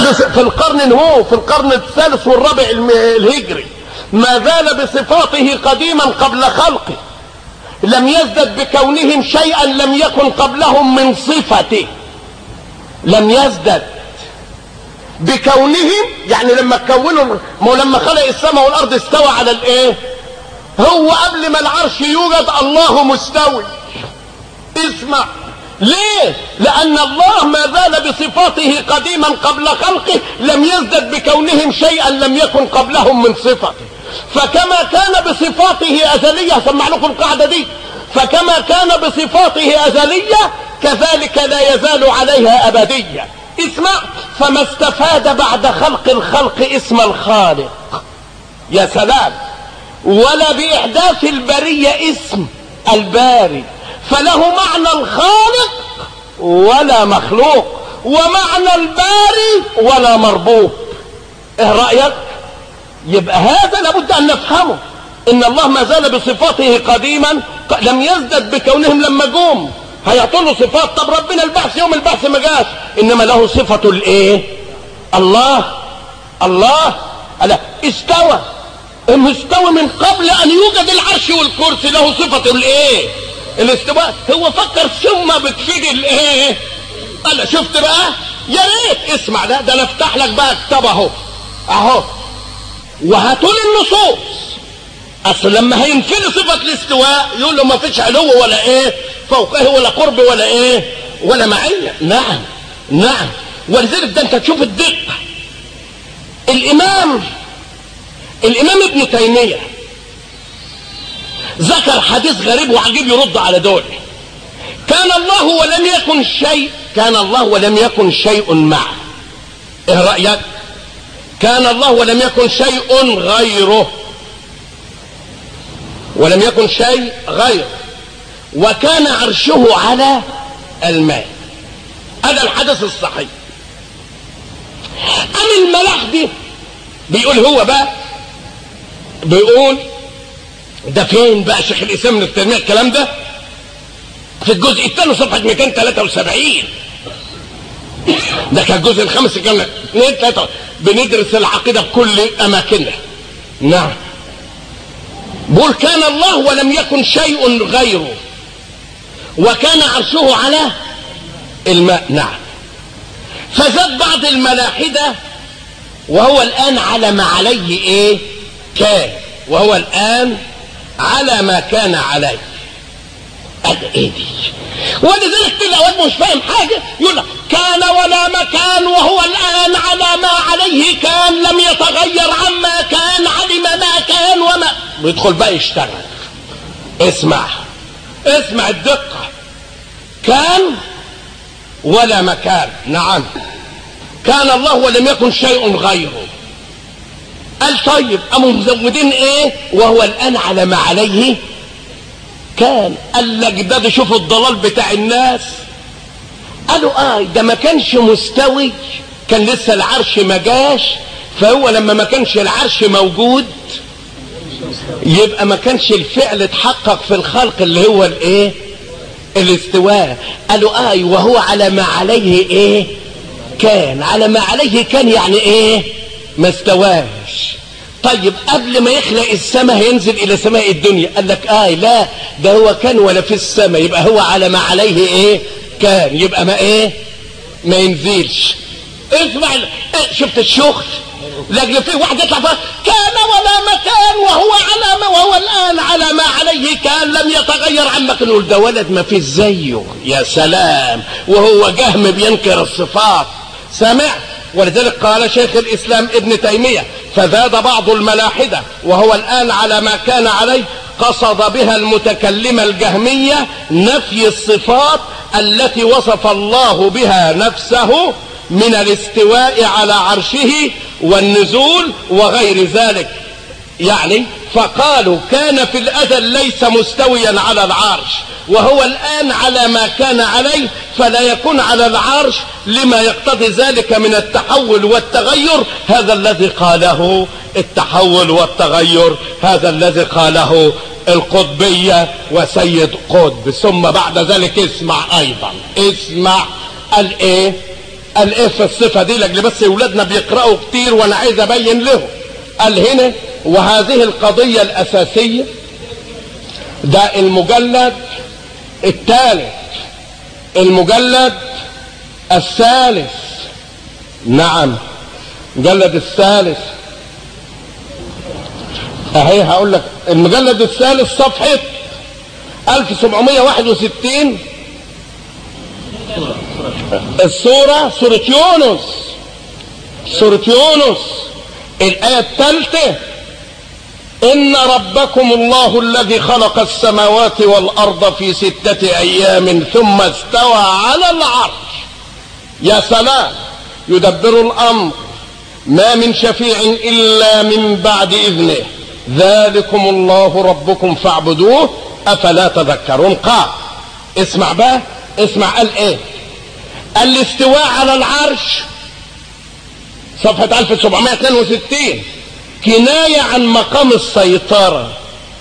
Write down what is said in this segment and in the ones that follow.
في, في القرن هو في القرن الثالث والرابع الم- الهجري ما زال بصفاته قديما قبل خلقه لم يزدد بكونهم شيئا لم يكن قبلهم من صفته لم يزدد بكونهم يعني لما كونوا ما هو لما خلق السماء والارض استوى على الايه هو قبل ما العرش يوجد الله مستوي اسمع ليه لان الله ما زال بصفاته قديما قبل خلقه لم يزدد بكونهم شيئا لم يكن قبلهم من صفته فكما كان بصفاته ازليه سمع لكم القاعده دي فكما كان بصفاته ازليه كذلك لا يزال عليها ابديه اسمع فما استفاد بعد خلق الخلق اسم الخالق يا سلام ولا باحداث البريه اسم الباري فله معنى الخالق ولا مخلوق ومعنى الباري ولا مربوط ايه رايك يبقى هذا لابد ان نفهمه ان الله ما زال بصفاته قديما لم يزدد بكونهم لما جم هيعطوا له صفات طب ربنا البعث يوم البعث ما جاش انما له صفه الايه الله الله ألا استوى المستوى من قبل ان يوجد العرش والكرسي له صفه الايه الاستواء هو فكر ثم بتفيد الايه قال شفت بقى يا ريت اسمع ده ده انا افتح لك بقى كتاب اهو اهو وهاتوا لي النصوص اصل لما هينفي صفه الاستواء يقول له ما فيش علو ولا ايه فوقه ولا قرب ولا ايه ولا معيه نعم نعم ولذلك ده انت تشوف الدقه الامام الامام ابن تيميه ذكر حديث غريب وعجيب يرد على دول كان الله ولم يكن شيء كان الله ولم يكن شيء معه ايه رايك كان الله ولم يكن شيء غيره ولم يكن شيء غيره وكان عرشه على الماء هذا الحدث الصحيح أم الملاحدي بيقول هو بقى بيقول ده فين بقى شيخ الاسلام ابن تيميه الكلام ده في الجزء الثاني صفحه 273 ده كان الجزء الخامس كان اثنين ثلاثه بندرس العقيده بكل اماكنها نعم بقول كان الله ولم يكن شيء غيره وكان عرشه على الماء نعم فزاد بعض الملاحده وهو الان على ما عليه ايه كان وهو الان على ما كان عليه قال ايه دي ولذلك تلاقي مش فاهم حاجه يقول لك كان ولا مكان وهو الان على ما عليه كان لم يتغير عما كان علم ما كان وما بيدخل بقى يشتغل اسمع اسمع الدقه كان ولا مكان نعم كان الله ولم يكن شيء غيره قال طيب قاموا مزودين ايه وهو الان على ما عليه كان قال لك ده شوفوا الضلال بتاع الناس قالوا اه ده ما كانش مستوي كان لسه العرش ما جاش فهو لما ما كانش العرش موجود يبقى ما كانش الفعل اتحقق في الخلق اللي هو الايه الاستواء قالوا اه وهو على ما عليه ايه كان على ما عليه كان يعني ايه ما استواش طيب قبل ما يخلق السماء هينزل الى سماء الدنيا قال لك اه لا ده هو كان ولا في السماء يبقى هو على ما عليه ايه كان يبقى ما ايه ما ينزلش اسمع إيه شفت الشغل لاجل في واحد يطلع فيها كان ولا مكان وهو على ما وهو الان على ما عليه كان لم يتغير عما كان يقول ده ولد ما فيش زيه يا سلام وهو جهم بينكر الصفات سمع ولذلك قال شيخ الاسلام ابن تيميه فزاد بعض الملاحده وهو الان على ما كان عليه قصد بها المتكلمه الجهميه نفي الصفات التي وصف الله بها نفسه من الاستواء على عرشه والنزول وغير ذلك يعني فقالوا كان في الازل ليس مستويا على العرش وهو الان على ما كان عليه فلا يكون على العرش لما يقتضي ذلك من التحول والتغير هذا الذي قاله التحول والتغير هذا الذي قاله القطبية وسيد قطب ثم بعد ذلك اسمع ايضا اسمع الايه قال ايه في الصفة دي لاجل بس اولادنا بيقرأوا كتير وانا عايز ابين لهم قال هنا وهذه القضية الاساسية ده المجلد الثالث المجلد الثالث نعم المجلد الثالث اهي هقول لك المجلد الثالث صفحة 1761 السورة سورة يونس سورة يونس الآية الثالثة إن ربكم الله الذي خلق السماوات والأرض في ستة أيام ثم استوى على العرش يا سلام يدبر الأمر ما من شفيع إلا من بعد إذنه ذلكم الله ربكم فاعبدوه أفلا تذكرون قال اسمع بقى اسمع قال ايه الاستواء على العرش صفحة 1762 كناية عن مقام السيطرة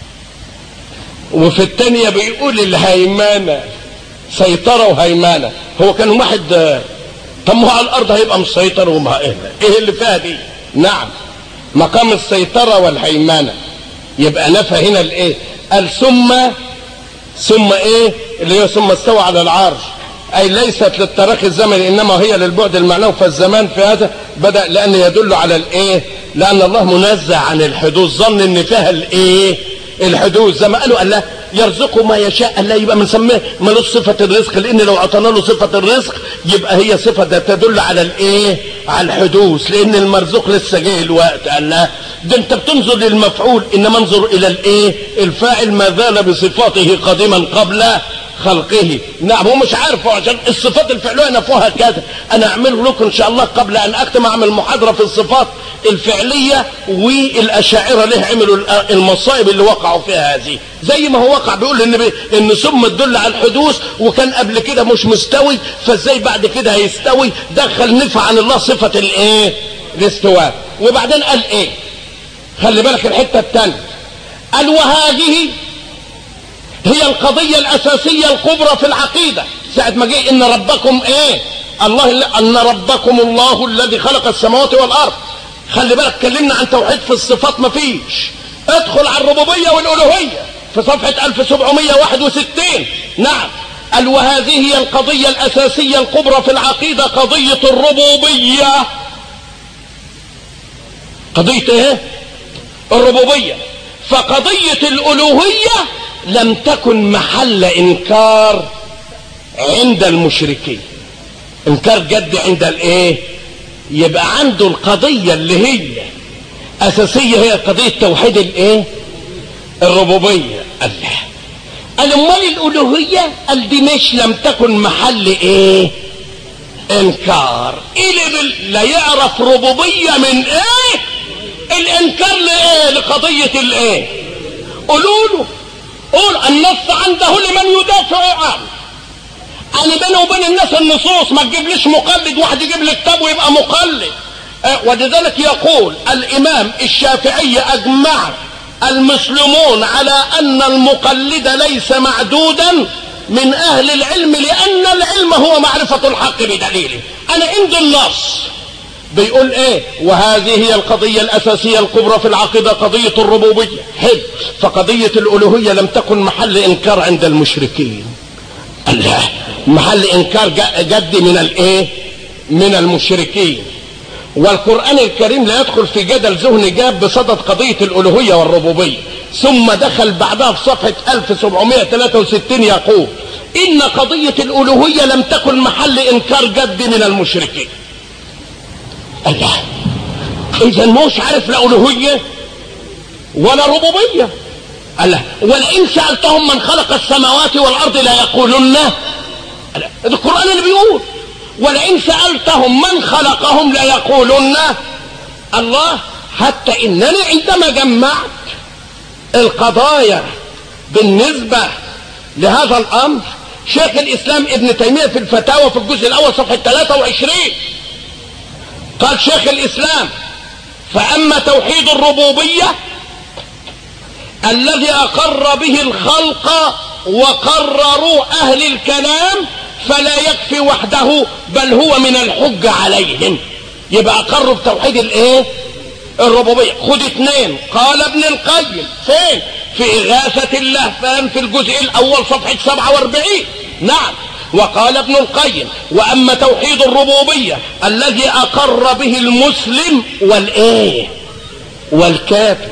وفي الثانية بيقول الهيمنة سيطرة وهيمنة هو كان واحد طب ما على الأرض هيبقى مسيطر وما إيه إيه اللي فيها دي نعم مقام السيطرة والهيمنة يبقى نفى هنا الإيه قال ثم ثم إيه اللي هي ثم استوى على العرش أي ليست للتراخي الزمني إنما هي للبعد المعنوي فالزمان في هذا بدأ لأن يدل على الإيه لأن الله منزه عن الحدوث ظن إن فيها الإيه الحدوث زي ما قالوا قال لا يرزقه ما يشاء قال لا يبقى بنسميه ملوش صفة الرزق لأن لو اعطينا له صفة الرزق يبقى هي صفة ده تدل على الإيه على الحدوث لأن المرزوق لسه جاي الوقت قال لا ده أنت بتنظر للمفعول إنما انظر إلى الإيه الفاعل ما زال بصفاته قديما قبل خلقه نعم هو مش عارفه عشان الصفات الفعليه نفوها كذا انا اعمله لكم ان شاء الله قبل ان اختم اعمل محاضره في الصفات الفعليه والاشاعره ليه عملوا المصائب اللي وقعوا فيها هذه زي ما هو وقع بيقول ان بي ان ثم تدل على الحدوث وكان قبل كده مش مستوي فازاي بعد كده هيستوي دخل نفى عن الله صفه الايه الاستواء وبعدين قال ايه خلي بالك الحته الثانيه قال وهذه هي القضية الأساسية الكبرى في العقيدة ساعة ما جه إن ربكم إيه الله أن ربكم الله الذي خلق السماوات والأرض خلي بالك اتكلمنا عن توحيد في الصفات مفيش ادخل على الربوبية والألوهية في صفحة 1761 نعم قال وهذه هي القضية الأساسية الكبرى في العقيدة قضية الربوبية قضية ايه الربوبية فقضية الألوهية لم تكن محل انكار عند المشركين انكار جد عند الايه يبقى عنده القضية اللي هي اساسية هي قضية توحيد الايه الربوبية الله قال امال الالوهية قال دي مش لم تكن محل ايه انكار اللي لا يعرف ربوبية من ايه الانكار لايه لقضية الايه قولوا له قول النص عنده لمن يدافع عنه يعني بينه وبين الناس النصوص ما تجيبليش مقلد واحد يجيب لي كتاب ويبقى مقلد أه ولذلك يقول الامام الشافعي اجمع المسلمون على ان المقلد ليس معدودا من اهل العلم لان العلم هو معرفة الحق بدليله انا عندي النص بيقول ايه وهذه هي القضية الاساسية الكبرى في العقيدة قضية الربوبية حلو فقضية الالوهية لم تكن محل انكار عند المشركين الله محل انكار جد من الايه من المشركين والقرآن الكريم لا يدخل في جدل ذهني جاب بصدد قضية الألوهية والربوبية ثم دخل بعدها في صفحة 1763 يقول إن قضية الألوهية لم تكن محل إنكار جد من المشركين الله اذا مش عارف لا الوهيه ولا ربوبيه الله ولئن سالتهم من خلق السماوات والارض لا يقولن القران اللي بيقول ولئن سالتهم من خلقهم لا يقولن الله حتى انني عندما جمعت القضايا بالنسبه لهذا الامر شيخ الاسلام ابن تيميه في الفتاوى في الجزء الاول صفحه 23 قال شيخ الاسلام فاما توحيد الربوبيه الذي اقر به الخلق وقرروا اهل الكلام فلا يكفي وحده بل هو من الحج عليهم يبقى اقروا بتوحيد الايه الربوبيه خد اثنين قال ابن القيم فين في اغاثه اللهفان في الجزء الاول صفحه 47 نعم وقال ابن القيم واما توحيد الربوبيه الذي اقر به المسلم والايه والكافر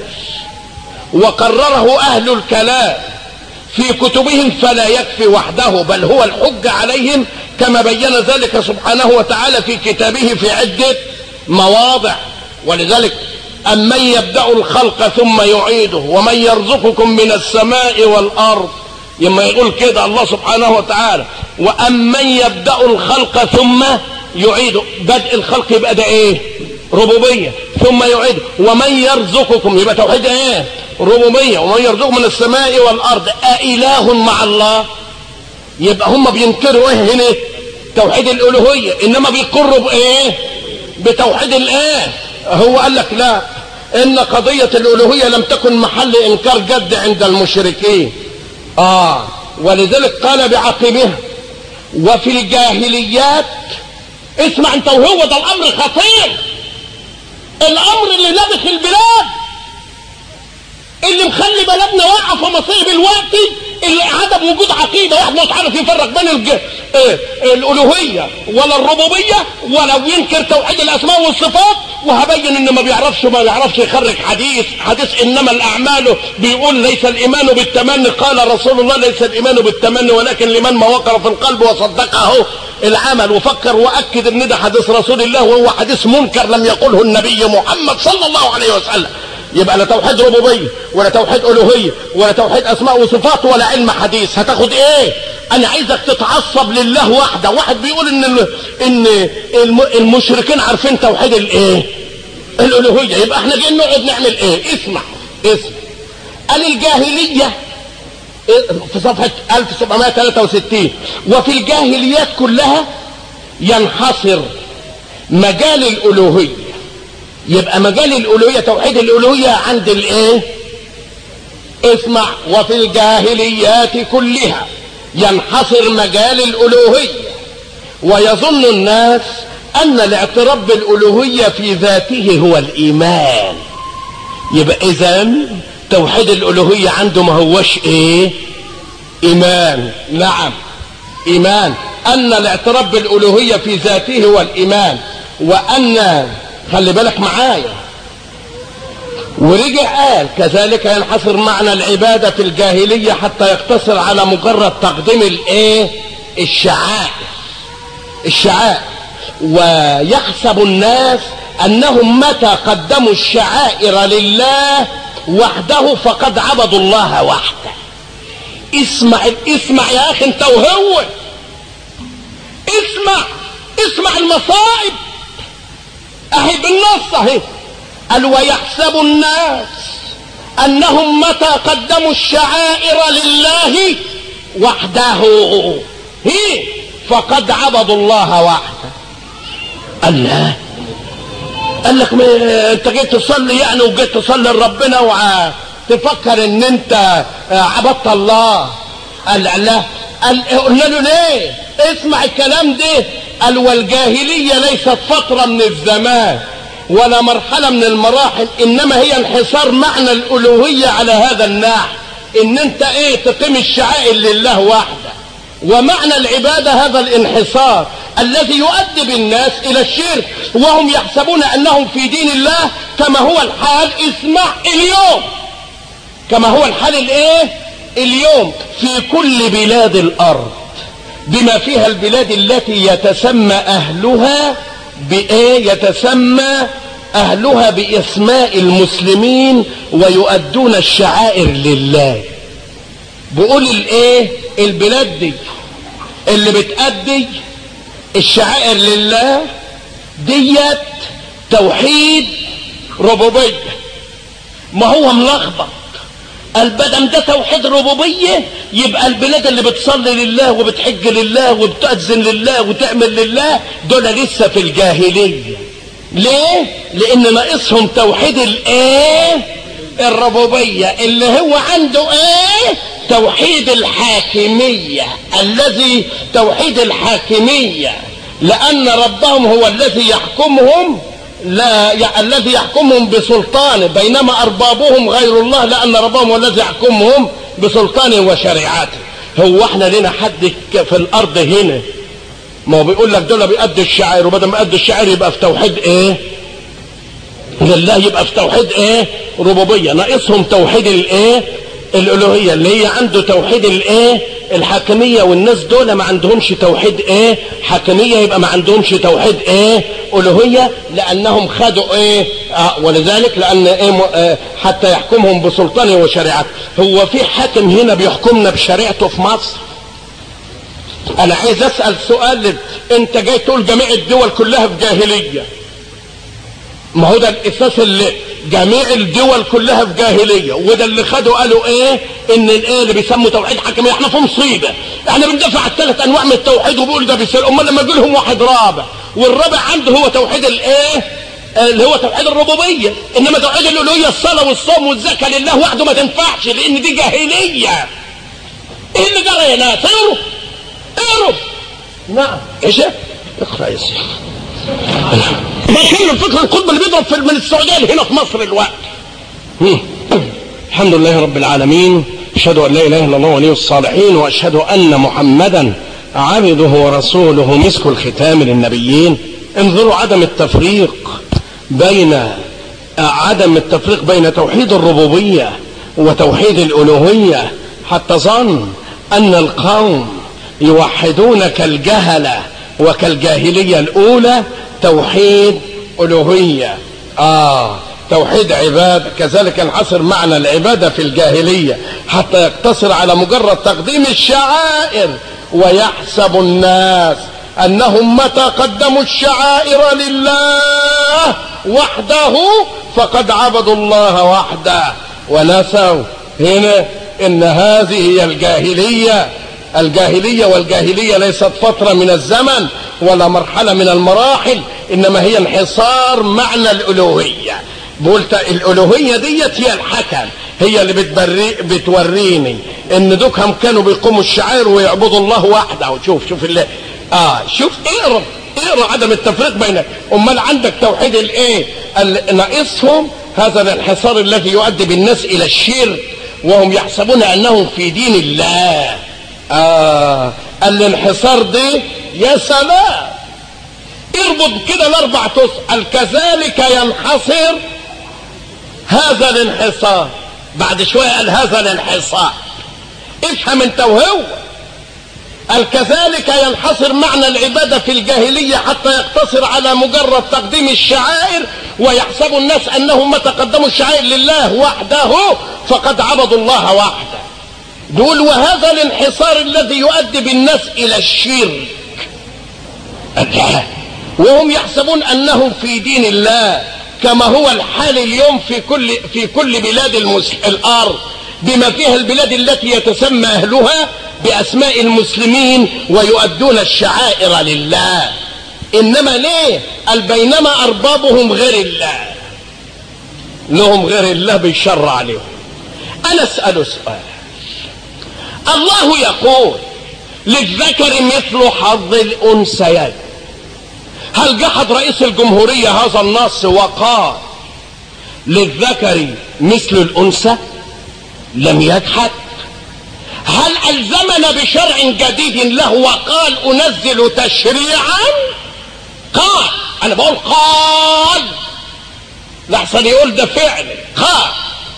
وقرره اهل الكلام في كتبهم فلا يكفي وحده بل هو الحج عليهم كما بين ذلك سبحانه وتعالى في كتابه في عدة مواضع ولذلك أمن يبدأ الخلق ثم يعيده ومن يرزقكم من السماء والأرض لما يقول كده الله سبحانه وتعالى وأمن يبدأ الخلق ثم يعيده بدء الخلق يبقى ده ايه ربوبية ثم يعيده ومن يرزقكم يبقى توحيد ايه ربوبية ومن يرزقكم من السماء والأرض أإله مع الله يبقى هم بينكروا ايه هنا توحيد الالوهيه انما بيقروا بايه بتوحيد الايه هو قال لك لا ان قضيه الالوهيه لم تكن محل انكار جد عند المشركين اه ولذلك قال بعقبها وفي الجاهليات اسمع انت وهو ده الامر خطير الامر اللي لابخ البلاد اللي مخلي بلدنا واقعه في مصيب الوقت اللي عدم وجود عقيده واحد مش عارف يفرق بين الج... اه الالوهيه ولا الربوبيه ولو ينكر توحيد الاسماء والصفات وهبين ان ما بيعرفش ما بيعرفش يخرج حديث حديث انما الاعمال بيقول ليس الايمان بالتمني قال رسول الله ليس الايمان بالتمني ولكن لمن ما وقر في القلب وصدقه العمل وفكر واكد ان ده حديث رسول الله وهو حديث منكر لم يقله النبي محمد صلى الله عليه وسلم يبقى لا توحيد ربوبيه ولا توحيد الوهيه ولا توحيد اسماء وصفات ولا علم حديث هتاخد ايه انا عايزك تتعصب لله وحده واحد بيقول ان ال... ان الم... المشركين عارفين توحيد الايه الالوهيه يبقى احنا جايين نقعد نعمل ايه اسمع اسمع قال الجاهليه في صفحه 1763 وفي الجاهليات كلها ينحصر مجال الالوهيه يبقى مجال الالوهيه توحيد الالوهيه عند الايه اسمع وفي الجاهليات كلها ينحصر مجال الالوهيه ويظن الناس ان الاعتراف بالالوهيه في ذاته هو الايمان يبقى اذا توحيد الالوهيه عنده ما هوش ايه ايمان نعم ايمان ان الاعتراف بالالوهيه في ذاته هو الايمان وان خلي بالك معايا ورجع قال كذلك ينحصر معنى العبادة في الجاهلية حتى يقتصر على مجرد تقديم الايه الشعائر الشعائر ويحسب الناس انهم متى قدموا الشعائر لله وحده فقد عبدوا الله وحده اسمع اسمع يا اخي انت وهو اسمع اسمع المصائب اهي بالنص اهي قال ويحسب الناس انهم متى قدموا الشعائر لله وحده هي فقد عبدوا الله وحده قال لا قال لك انت جيت تصلي يعني وجيت تصلي لربنا وتفكر ان انت عبدت الله قال لا قال قلنا له ليه اسمع الكلام ده قال والجاهلية ليست فترة من الزمان ولا مرحلة من المراحل انما هي انحصار معنى الالوهية على هذا النحو ان انت ايه تقيم الشعائر لله وحده ومعنى العبادة هذا الانحصار الذي يؤدب الناس الى الشرك وهم يحسبون انهم في دين الله كما هو الحال اسمع اليوم كما هو الحال الايه اليوم في كل بلاد الارض بما فيها البلاد التي يتسمى اهلها بايه يتسمى اهلها باسماء المسلمين ويؤدون الشعائر لله بقول الايه البلاد دي اللي بتأدي الشعائر لله ديت توحيد ربوبية ما هو ملخبط البدم ده توحيد ربوبية يبقى البلاد اللي بتصلي لله وبتحج لله وبتأذن لله وتعمل لله دول لسه في الجاهلية ليه؟ لأن ناقصهم توحيد الايه؟ الربوبية اللي هو عنده ايه؟ توحيد الحاكمية الذي توحيد الحاكمية لأن ربهم هو الذي يحكمهم لا ي... الذي يحكمهم بسلطانه بينما أربابهم غير الله لأن ربهم هو الذي يحكمهم بسلطانه وشريعته هو احنا لنا حد في الأرض هنا ما هو بيقول لك دول بيأدي الشعائر وبدل ما يأدي الشعائر يبقى في توحيد ايه لله يبقى في توحيد ايه ربوبيه ناقصهم توحيد الايه الالوهيه اللي هي عنده توحيد الايه الحاكميه والناس دول ما عندهمش توحيد ايه حاكميه يبقى ما عندهمش توحيد ايه الوهيه لانهم خدوا ايه آه ولذلك لان ايه م- آه حتى يحكمهم بسلطانه وشريعته هو في حاكم هنا بيحكمنا بشريعته في مصر انا عايز اسال سؤال انت جاي تقول جميع الدول كلها في جاهليه ما هو ده الاساس اللي جميع الدول كلها في جاهليه وده اللي خدوا قالوا ايه ان الايه اللي بيسموا توحيد حكميه احنا في مصيبه احنا بندافع عن ثلاث انواع من التوحيد وبيقول ده بيصير امال لما يجي لهم واحد رابع والرابع عنده هو توحيد الايه اللي هو توحيد الربوبيه انما توحيد الالوهيه الصلاه والصوم والزكاه لله وحده ما تنفعش لان دي جاهليه ايه اللي جرى يا ناس اقروا اقروا نعم ايش اقرا يا سيدي بكلم فكر القطب اللي بيضرب في من السعوديه هنا في مصر الوقت الحمد لله رب العالمين اشهد ان لا اله الا الله ولي الصالحين واشهد ان محمدا عبده ورسوله مسك الختام للنبيين انظروا عدم التفريق بين عدم التفريق بين توحيد الربوبيه وتوحيد الالوهيه حتى ظن ان القوم يوحدون كالجهله وكالجاهليه الاولى توحيد الوهيه اه توحيد عباد كذلك ينحصر معنى العبادة في الجاهلية حتى يقتصر على مجرد تقديم الشعائر ويحسب الناس أنهم متى قدموا الشعائر لله وحده فقد عبدوا الله وحده ونسوا هنا إن هذه هي الجاهلية الجاهلية والجاهلية ليست فترة من الزمن ولا مرحلة من المراحل إنما هي انحصار معنى الألوهية قلت الالوهيه ديت هي الحكم هي اللي بتبري بتوريني ان دوكهم كانوا بيقوموا الشعائر ويعبدوا الله وحده شوف شوف اللي اه شوف اقرا اقرا عدم التفريق بين امال عندك توحيد الايه ناقصهم هذا الانحصار الذي يؤدي بالناس الى الشرك وهم يحسبون انهم في دين الله آه الانحصار دي يا سلام اربط كده الاربع تسأل كذلك ينحصر هذا الانحصار بعد شوية قال هذا الانحصار افهم انت وهو قال كذلك ينحصر معنى العبادة في الجاهلية حتى يقتصر على مجرد تقديم الشعائر ويحسب الناس انهم ما تقدموا الشعائر لله وحده فقد عبدوا الله وحده دول وهذا الانحصار الذي يؤدي بالناس الى الشرك الله وهم يحسبون انهم في دين الله كما هو الحال اليوم في كل في كل بلاد المسل... الارض بما فيها البلاد التي يتسمى اهلها باسماء المسلمين ويؤدون الشعائر لله انما ليه قال بينما اربابهم غير الله لهم غير الله بيشرع عليهم انا اسال سؤال الله يقول للذكر مثل حظ الانثيين هل جحد رئيس الجمهورية هذا النص وقال للذكر مثل الأنثى لم يجحد هل ألزمنا بشرع جديد له وقال أنزل تشريعا قال أنا بقول قال لحسن يقول ده فعل قال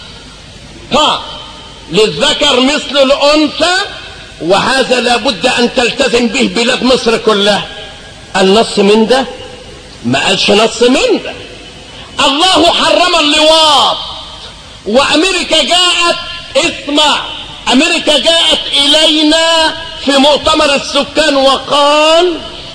قال للذكر مثل الأنثى وهذا لابد أن تلتزم به بلاد مصر كلها النص من ده ما قالش نص من ده الله حرم اللواط وامريكا جاءت اسمع امريكا جاءت الينا في مؤتمر السكان وقال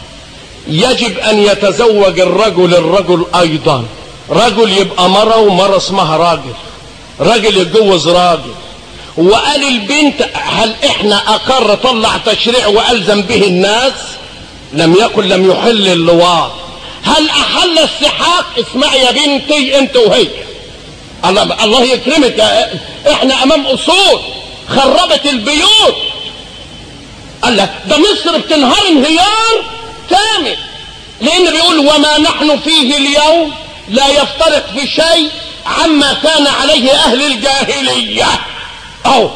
يجب ان يتزوج الرجل الرجل ايضا رجل يبقى مرة ومرة اسمها راجل راجل يتجوز راجل وقال البنت هل احنا اقر طلع تشريع والزم به الناس لم يقل لم يحل اللواط هل احل السحاق اسمع يا بنتي انت وهي الله الله يكرمك احنا امام اصول خربت البيوت قال لك ده مصر بتنهار انهيار كامل لان بيقول وما نحن فيه اليوم لا يفترق في شيء عما كان عليه اهل الجاهلية اهو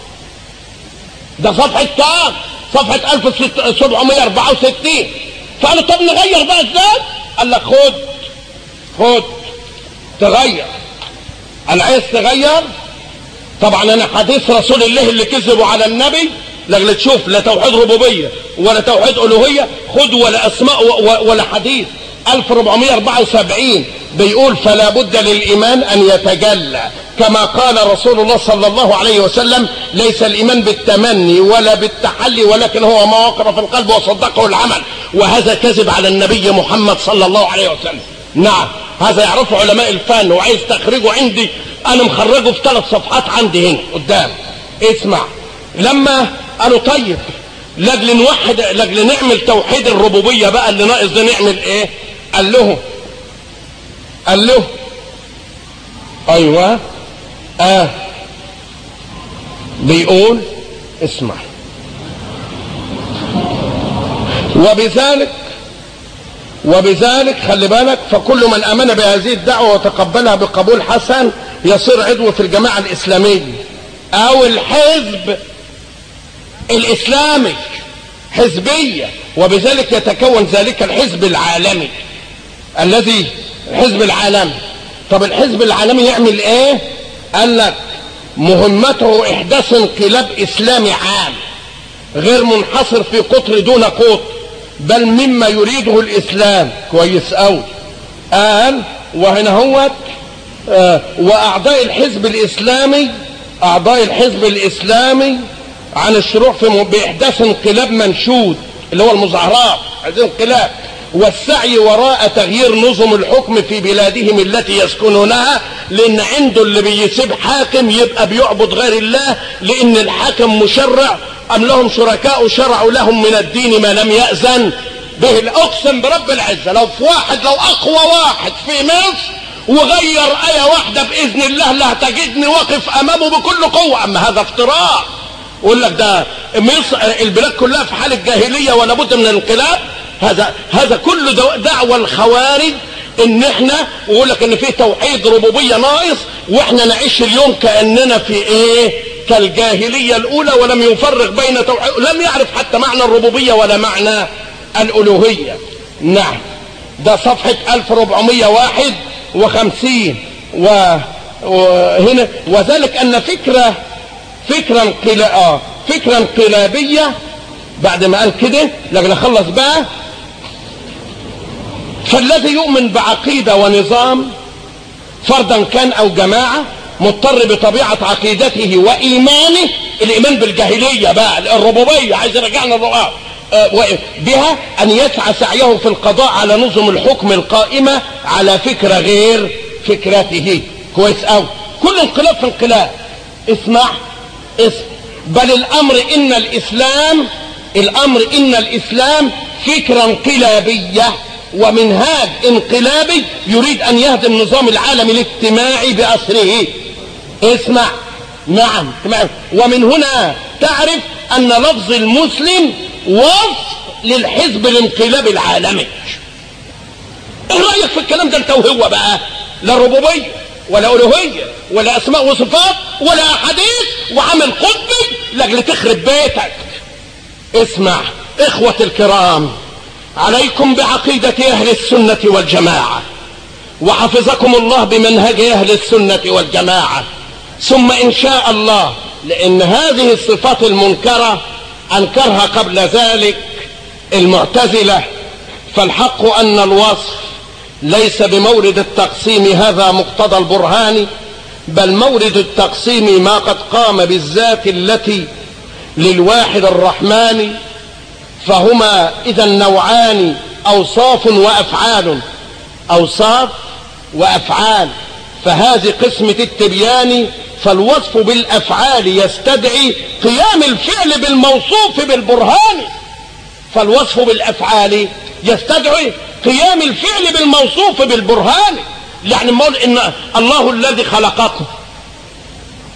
ده صفحة كام صفحة 1764 فقالوا طب نغير بقى ازاي قال لك خد خد تغير انا عايز تغير طبعا انا حديث رسول الله اللي كذبوا على النبي لاجل تشوف لا توحيد ربوبيه ولا توحيد الوهيه خد ولا اسماء ولا حديث 1474 بيقول فلا بد للايمان ان يتجلى كما قال رسول الله صلى الله عليه وسلم ليس الايمان بالتمني ولا بالتحلي ولكن هو ما وقر في القلب وصدقه العمل وهذا كذب على النبي محمد صلى الله عليه وسلم نعم هذا يعرفه علماء الفن وعايز تخرجه عندي انا مخرجه في ثلاث صفحات عندي هنا قدام اسمع لما قالوا طيب لاجل نوحد لاجل نعمل توحيد الربوبيه بقى اللي ناقص ده نعمل ايه قال له قال له ايوه اه بيقول اسمع وبذلك وبذلك خلي بالك فكل من امن بهذه الدعوه وتقبلها بقبول حسن يصير عضو في الجماعه الاسلاميه او الحزب الاسلامي حزبيه وبذلك يتكون ذلك الحزب العالمي الذي الحزب العالمي طب الحزب العالمي يعمل ايه قال لك مهمته احداث انقلاب اسلامي عام غير منحصر في قطر دون قطر بل مما يريده الاسلام كويس قوي قال وهنا هو آه واعضاء الحزب الاسلامي اعضاء الحزب الاسلامي عن الشروع في باحداث انقلاب منشود اللي هو المظاهرات عايزين انقلاب والسعي وراء تغيير نظم الحكم في بلادهم التي يسكنونها لان عنده اللي بيسيب حاكم يبقى بيعبد غير الله لان الحاكم مشرع ام لهم شركاء شرعوا لهم من الدين ما لم يأذن به اقسم برب العزة لو في واحد لو اقوى واحد في مصر وغير ايه واحدة باذن الله لا تجدني واقف امامه بكل قوة اما هذا افتراء يقول لك ده مصر البلاد كلها في حالة جاهلية ولا بد من الانقلاب هذا هذا كله دعوة الخوارج ان احنا ويقول لك ان في توحيد ربوبية ناقص واحنا نعيش اليوم كأننا في ايه كالجاهلية الاولى ولم يفرق بين توحيد لم يعرف حتى معنى الربوبية ولا معنى الالوهية نعم ده صفحة 1451 و وهنا وذلك ان فكرة فكرة انقلا... آه فكرة انقلابية بعد ما قال كده لكن اخلص بقى فالذي يؤمن بعقيدة ونظام فردا كان او جماعة مضطر بطبيعة عقيدته وإيمانه الإيمان بالجاهلية بقى الربوبية عايز يرجعنا الرؤى بها أن يسعى سعيه في القضاء على نظم الحكم القائمة على فكرة غير فكرته كويس أوي كل انقلاب في انقلاب اسمع اسم بل الأمر إن الإسلام الأمر إن الإسلام فكرة انقلابية ومنهاج انقلابي يريد أن يهدم النظام العالمي الاجتماعي بأسره اسمع نعم ومن هنا تعرف أن لفظ المسلم وصف للحزب الانقلابي العالمي ايه رأيك في الكلام ده انت وهو بقى لا ربوبية ولا ألوهية ولا أسماء وصفات ولا أحاديث وعمل قطبي لأجل تخرب بيتك اسمع إخوة الكرام عليكم بعقيدة أهل السنة والجماعة وحفظكم الله بمنهج أهل السنة والجماعة ثم إن شاء الله لأن هذه الصفات المنكرة أنكرها قبل ذلك المعتزلة فالحق أن الوصف ليس بمورد التقسيم هذا مقتضى البرهان بل مورد التقسيم ما قد قام بالذات التي للواحد الرحمن فهما إذا نوعان أوصاف وأفعال أوصاف وأفعال فهذه قسمة التبيان فالوصف بالأفعال يستدعي قيام الفعل بالموصوف بالبرهان فالوصف بالأفعال يستدعي قيام الفعل بالموصوف بالبرهان يعني مول إن الله الذي خلقكم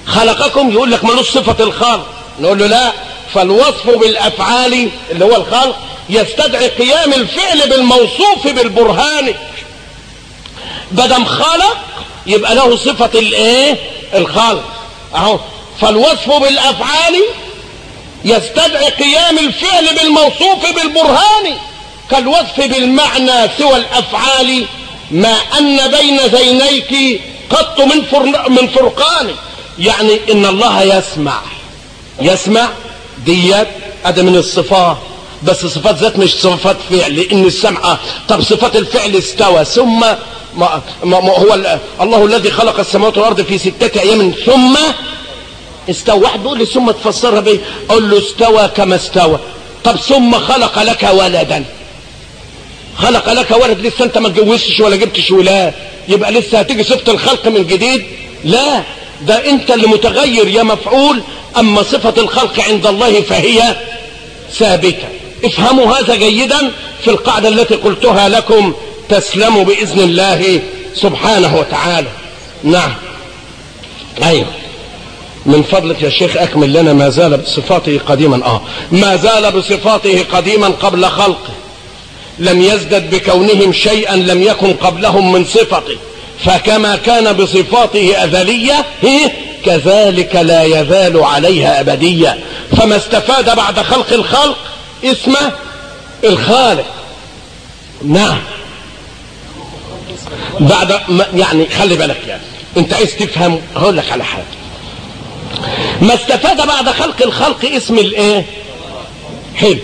خلقكم يقول لك ملوش صفة الخلق نقول له لا فالوصف بالافعال اللي هو الخلق يستدعي قيام الفعل بالموصوف بالبرهان بدم خلق يبقى له صفة الايه الخلق اهو فالوصف بالافعال يستدعي قيام الفعل بالموصوف بالبرهان كالوصف بالمعنى سوى الافعال ما ان بين زينيك قط من من فرقان يعني ان الله يسمع يسمع ديت ادي من الصفات بس صفات ذات مش صفات فعل لان السمع طب صفات الفعل استوى ثم ما ما ما هو الله الذي خلق السماوات والارض في ستة ايام ثم استوى واحد بيقول لي ثم تفسرها بايه اقول له استوى كما استوى طب ثم خلق لك ولدا خلق لك ولد لسه انت ما اتجوزتش ولا جبتش ولاد يبقى لسه هتيجي صفه الخلق من جديد لا ده انت اللي متغير يا مفعول اما صفه الخلق عند الله فهي ثابته افهموا هذا جيدا في القاعده التي قلتها لكم تسلموا باذن الله سبحانه وتعالى نعم ايوه من فضلك يا شيخ اكمل لنا ما زال بصفاته قديما اه ما زال بصفاته قديما قبل خلقه لم يزدد بكونهم شيئا لم يكن قبلهم من صفته فكما كان بصفاته أذلية كذلك لا يزال عليها أبدية فما استفاد بعد خلق الخلق اسمه الخالق نعم بعد ما يعني خلي بالك يعني انت عايز تفهم هقول لك على حاجه ما استفاد بعد خلق الخلق اسم الايه حلو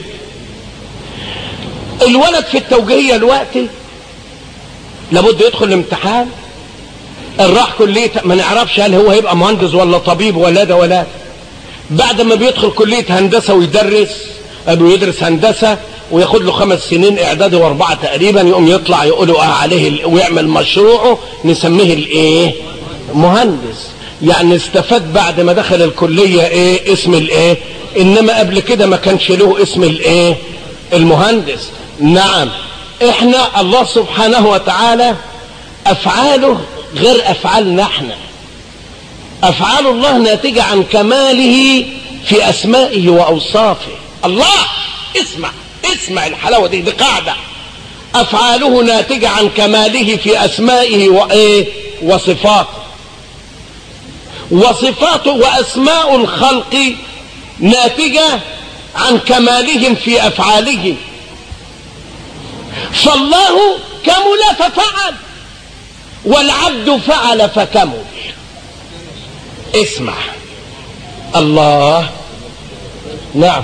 الولد في التوجيهية دلوقتي لابد يدخل الامتحان راح كلية ما نعرفش هل هو هيبقى مهندس ولا طبيب ولا ده ولا بعد ما بيدخل كلية هندسة ويدرس بيدرس هندسة وياخد له خمس سنين اعدادي واربعة تقريبا يقوم يطلع يقولوا اه عليه ويعمل مشروعه نسميه الايه مهندس يعني استفاد بعد ما دخل الكلية ايه اسم الايه انما قبل كده ما كانش له اسم الايه المهندس نعم احنا الله سبحانه وتعالى افعاله غير افعالنا احنا افعال الله ناتجة عن كماله في اسمائه واوصافه الله اسمع اسمع الحلاوة دي دي قاعدة افعاله ناتجة عن كماله في اسمائه وايه وصفاته وصفاته واسماء الخلق ناتجة عن كمالهم في افعالهم فالله كمل ففعل والعبد فعل فكمل اسمع الله نعم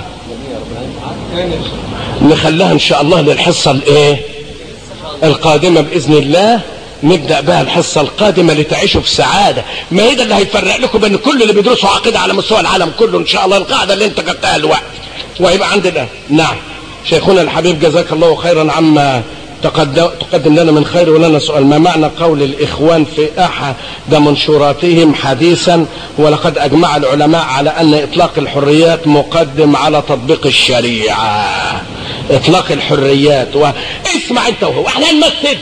نخليها ان شاء الله للحصة الايه القادمة باذن الله نبدأ بها الحصة القادمة لتعيشوا في سعادة ما هي ده اللي هيفرق لكم بين كل اللي بيدرسوا عقيدة على مستوى العالم كله ان شاء الله القاعدة اللي انت قلتها الوقت وهيبقى عندنا نعم شيخنا الحبيب جزاك الله خيرا عما تقدم لنا من خير ولنا سؤال ما معنى قول الإخوان في أحد منشوراتهم حديثا ولقد أجمع العلماء على أن إطلاق الحريات مقدم على تطبيق الشريعة إطلاق الحريات و... اسمع أنت وهو احنا نمثل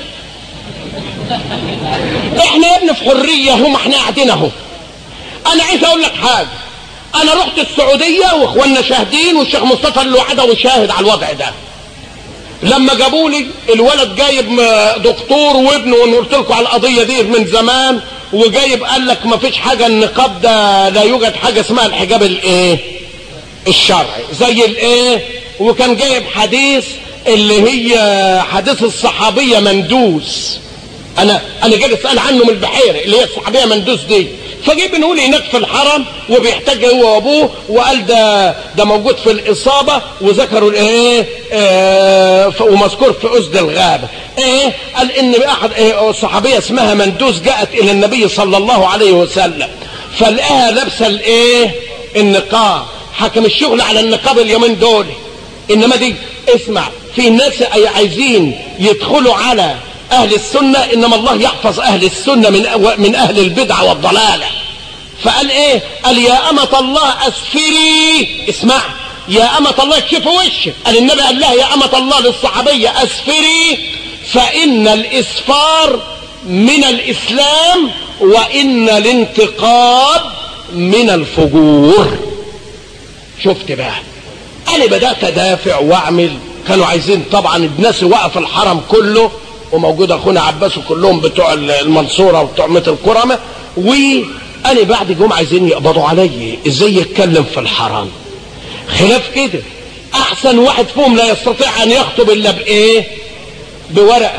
احنا يا ابني في حرية هم احنا قاعدين اهو انا عايز اقول لك حاجة انا رحت السعودية واخواننا شاهدين والشيخ مصطفى الوعدوي شاهد على الوضع ده لما جابوا لي الولد جايب دكتور وابنه وانا قلت لكم على القضيه دي من زمان وجايب قال لك ما فيش حاجه النقاب ده لا يوجد حاجه اسمها الحجاب الايه الشرعي زي الايه وكان جايب حديث اللي هي حديث الصحابيه مندوس انا انا جاي اسال عنه من البحيره اللي هي الصحابيه مندوس دي فجيب بنقول هناك في الحرم وبيحتاج هو وابوه وقال ده ده موجود في الاصابه وذكروا الايه آه ومذكور في اسد الغابه ايه قال ان احد إيه صحابيه اسمها مندوس جاءت الى النبي صلى الله عليه وسلم فلقاها لابسه الايه النقاب حكم الشغل على النقاب اليومين دول انما دي اسمع في ناس عايزين يدخلوا على اهل السنة انما الله يحفظ اهل السنة من, من اهل البدع والضلالة فقال ايه قال يا امة الله اسفري اسمع يا امة الله اكشف وشك قال النبي قال لها يا امة الله للصحابية اسفري فان الاسفار من الاسلام وان الانتقاب من الفجور شفت بقى انا بدات ادافع واعمل كانوا عايزين طبعا الناس وقف الحرم كله وموجود اخونا عباس وكلهم بتوع المنصوره وبتوع متر الكرمه وانا بعد جم عايزين يقبضوا عليا ازاي يتكلم في الحرم خلاف كده احسن واحد فيهم لا يستطيع ان يخطب الا بايه بورقه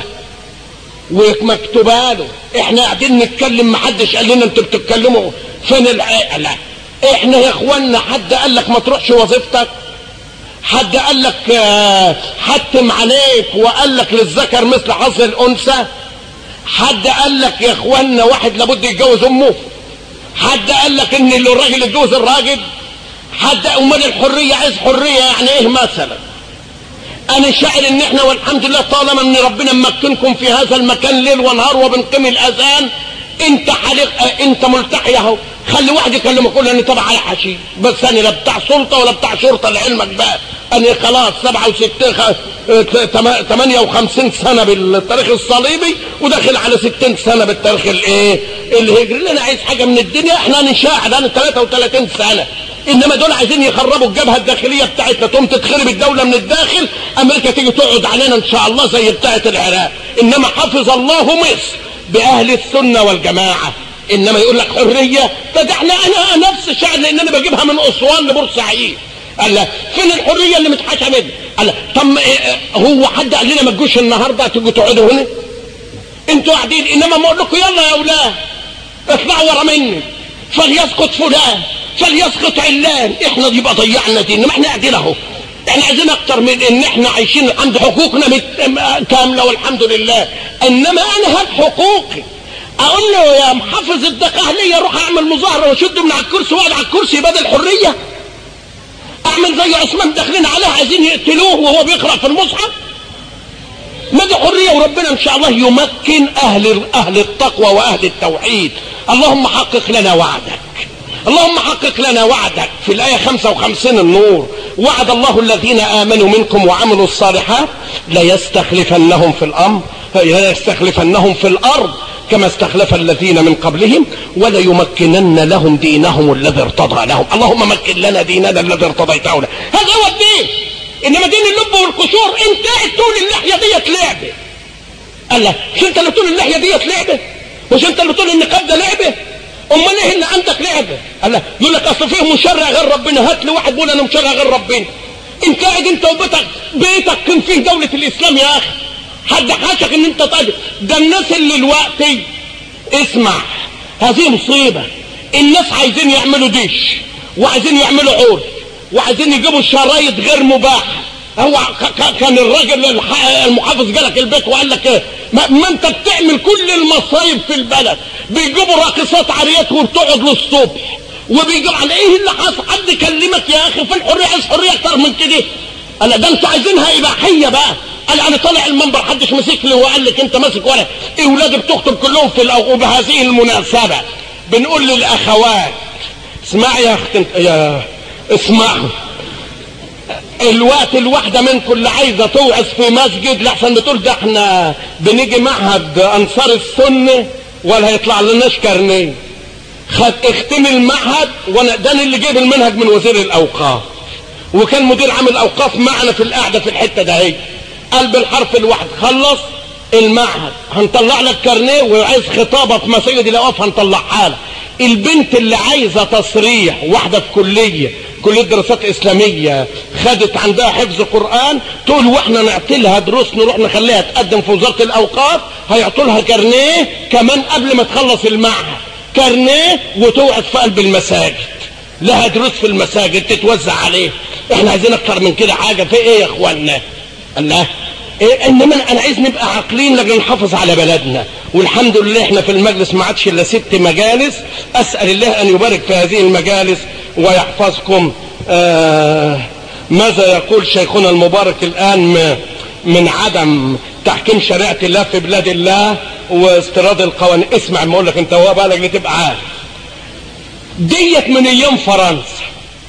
ومكتوبه له احنا قاعدين نتكلم محدش قال لنا انتوا بتتكلموا فين العقل احنا يا اخوانا حد قال لك ما تروحش وظيفتك حد قال لك آه، حتم عليك وقال لك للذكر مثل حظ الانثى حد قال لك يا اخوانا واحد لابد يتجوز امه حد قال لك ان الراجل يتجوز الراجل حد امال الحريه عايز حريه يعني ايه مثلا انا شاعر ان احنا والحمد لله طالما ان ربنا ممكنكم في هذا المكان ليل ونهار وبنقيم الاذان انت حلق اه انت ملتحي اهو خلي واحد يكلمك يقول انا تبع على حشيش بس انا لا بتاع سلطه ولا بتاع شرطه لعلمك بقى انا خلاص 67 خ... اه تم- 58 سنه بالتاريخ الصليبي وداخل على 60 سنه بالتاريخ الايه الهجري اللي انا عايز حاجه من الدنيا احنا نشاهد انا 33 سنه انما دول عايزين يخربوا الجبهه الداخليه بتاعتنا تقوم تتخرب الدوله من الداخل امريكا تيجي تقعد علينا ان شاء الله زي بتاعه العراق انما حفظ الله مصر باهل السنه والجماعه انما يقول لك حريه ده احنا انا نفس الشعر لان انا بجيبها من اسوان لبورسعيد قال لا فين الحريه اللي متحاشى منها قال لا طب إيه إيه هو حد قال لنا ما تجوش النهارده تيجوا تقعدوا هنا انتوا قاعدين انما ما اقول لكم يلا يا اولاد اطلعوا ورا مني فليسقط فلان فليسقط علان احنا يبقى ضيعنا دي انما احنا قاعدين اهو احنا عايزين اكتر من ان احنا عايشين عند حقوقنا مت- كامله والحمد لله انما انا هات حقوقي اقول له يا محافظ الدقهليه روح اعمل مظاهره واشده من على الكرسي واقعد على الكرسي بدل حريه اعمل زي عثمان داخلين عليه عايزين يقتلوه وهو بيقرا في المصحف ما دي حريه وربنا ان شاء الله يمكن اهل اهل التقوى واهل التوحيد اللهم حقق لنا وعدك اللهم حقق لنا وعدك في الآية 55 النور وعد الله الذين آمنوا منكم وعملوا الصالحات ليستخلفنهم في الأمر ليستخلفنهم في الأرض كما استخلف الذين من قبلهم وليمكنن لهم دينهم الذي ارتضى لهم اللهم مكن لنا ديننا الذي ارتضيته لنا هذا هو الدين انما دين اللب والقشور انت قاعد تقول اللحيه ديت لعبه قال لك مش انت اللي بتقول اللحيه ديت لعبه مش انت اللي بتقول النقاب ده لعبه امال ايه اللي عندك لعبه قال لك يقول لك اصل فيه مشرع غير ربنا هات لي واحد بيقول انا مشرع غير ربنا انت قاعد انت وبيتك بيتك كان فيه دوله الاسلام يا اخي حد حاشك ان انت طالب ده الناس اللي دلوقتي اسمع هذه مصيبه الناس عايزين يعملوا ديش وعايزين يعملوا عرس وعايزين يجيبوا شرايط غير مباحه هو ك- ك- كان الراجل الح- المحافظ جالك البيت وقال لك ايه ما, ما انت بتعمل كل المصايب في البلد بيجيبوا راقصات عريات وبتقعد للصبح وبيجيب على ايه اللي حصل حد كلمك يا اخي في الحريه عايز حريه اكتر من كده انا ده انتوا عايزينها اباحيه بقى قال انا طالع المنبر حدش مسك لي وقال لك انت ماسك ولا ايه ولادي بتخطب كلهم في الأو... وبهذه المناسبه بنقول للاخوات اسمعي يا اخت انت- يا اسمعوا الوقت الواحدة منكم اللي عايزة توعظ في مسجد لحسن بتقول ده احنا بنيجي معهد انصار السنة ولا هيطلع لناش كارنيه خد اختم المعهد وانا ده أنا اللي جايب المنهج من وزير الاوقاف وكان مدير عام الاوقاف معنا في القعده في الحته ده هي قال بالحرف الواحد خلص المعهد هنطلع لك كارنيه وعايز خطابه في مساجد الاوقاف هنطلعها لك البنت اللي عايزه تصريح واحده في كليه كليه دراسات اسلاميه خدت عندها حفظ قران تقول واحنا نعطي لها دروس نروح نخليها تقدم في وزاره الاوقاف هيعطوا لها كارنيه كمان قبل ما تخلص المعهد كارنيه وتوعد في قلب المساجد لها دروس في المساجد تتوزع عليه احنا عايزين اكتر من كده حاجه في ايه يا اخوانا الله إيه انما انا عايز نبقى عاقلين لكن نحافظ على بلدنا والحمد لله احنا في المجلس ما عادش الا ست مجالس اسال الله ان يبارك في هذه المجالس ويحفظكم آه ماذا يقول شيخنا المبارك الان م- من عدم تحكيم شريعه الله في بلاد الله واستيراد القوانين اسمع ما اقول لك انت هو بالك لتبقى عارف ديت من ايام فرنسا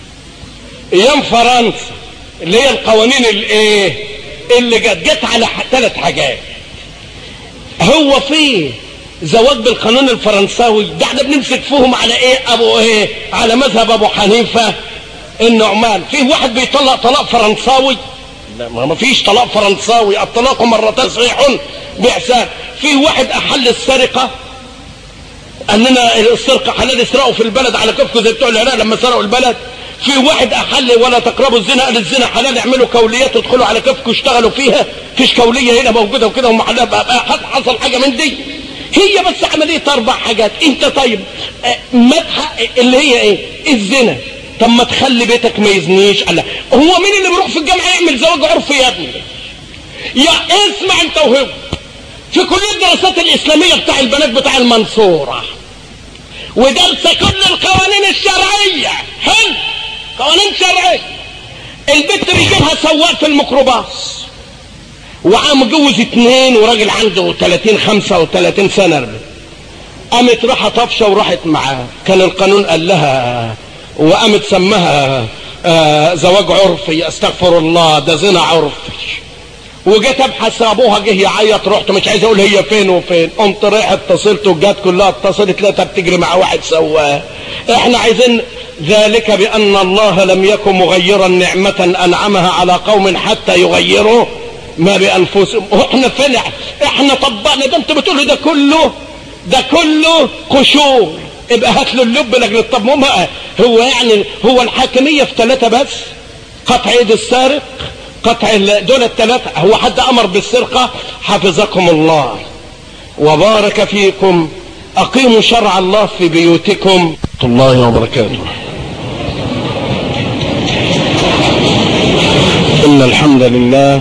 ايام فرنسا اللي هي القوانين الايه اللي جت جت على ثلاث حاجات هو في زواج بالقانون الفرنساوي ده احنا بنمسك فيهم على ايه ابو ايه على مذهب ابو حنيفه النعمان فيه واحد بيطلق طلاق فرنساوي لا ما فيش طلاق فرنساوي الطلاق مرتين صحيح باحسان فيه واحد احل السرقه اننا السرقه حلال يسرقوا في البلد على كفكم زي بتوع العراق لما سرقوا البلد في واحد احل ولا تقربوا الزنا قال الزنا حلال يعملوا كوليات وادخلوا على كفكم اشتغلوا فيها فيش كوليه هنا موجوده وكده ومحلها بقى حصل حاجه من دي هي بس عمليه اربع حاجات انت طيب مدح اللي هي ايه الزنا طب ما تخلي بيتك ما يزنيش الله هو مين اللي بيروح في الجامعه يعمل زواج عرفي يا ابني يا اسمع انت وهو في كليه الدراسات الاسلاميه بتاع البنات بتاع المنصوره ودرس كل القوانين الشرعيه حلو قوانين شرعيه البنت بيجيبها سواق في الميكروباص وعم مجوز اتنين وراجل عنده 30 35 سنه قامت راحت طفشه وراحت معاه كان القانون قال لها وقامت سماها آه زواج عرفي استغفر الله ده زنا عرفي وجيت ابحث ابوها جه يعيط رحت مش عايز اقول هي فين وفين قمت رايح اتصلت وجات كلها اتصلت لقيتها بتجري مع واحد سواق احنا عايزين ذلك بان الله لم يكن مغيرا نعمه انعمها على قوم حتى يغيروا ما بانفسهم واحنا فين احنا طبقنا ده انت بتقول ده كله ده كله قشور ابقى هات له اللب لاجل طب هو يعني هو الحاكميه في ثلاثه بس قطع ايد السارق قطع دول الثلاثه هو حد امر بالسرقه حفظكم الله وبارك فيكم اقيموا شرع الله في بيوتكم الله وبركاته ان الحمد لله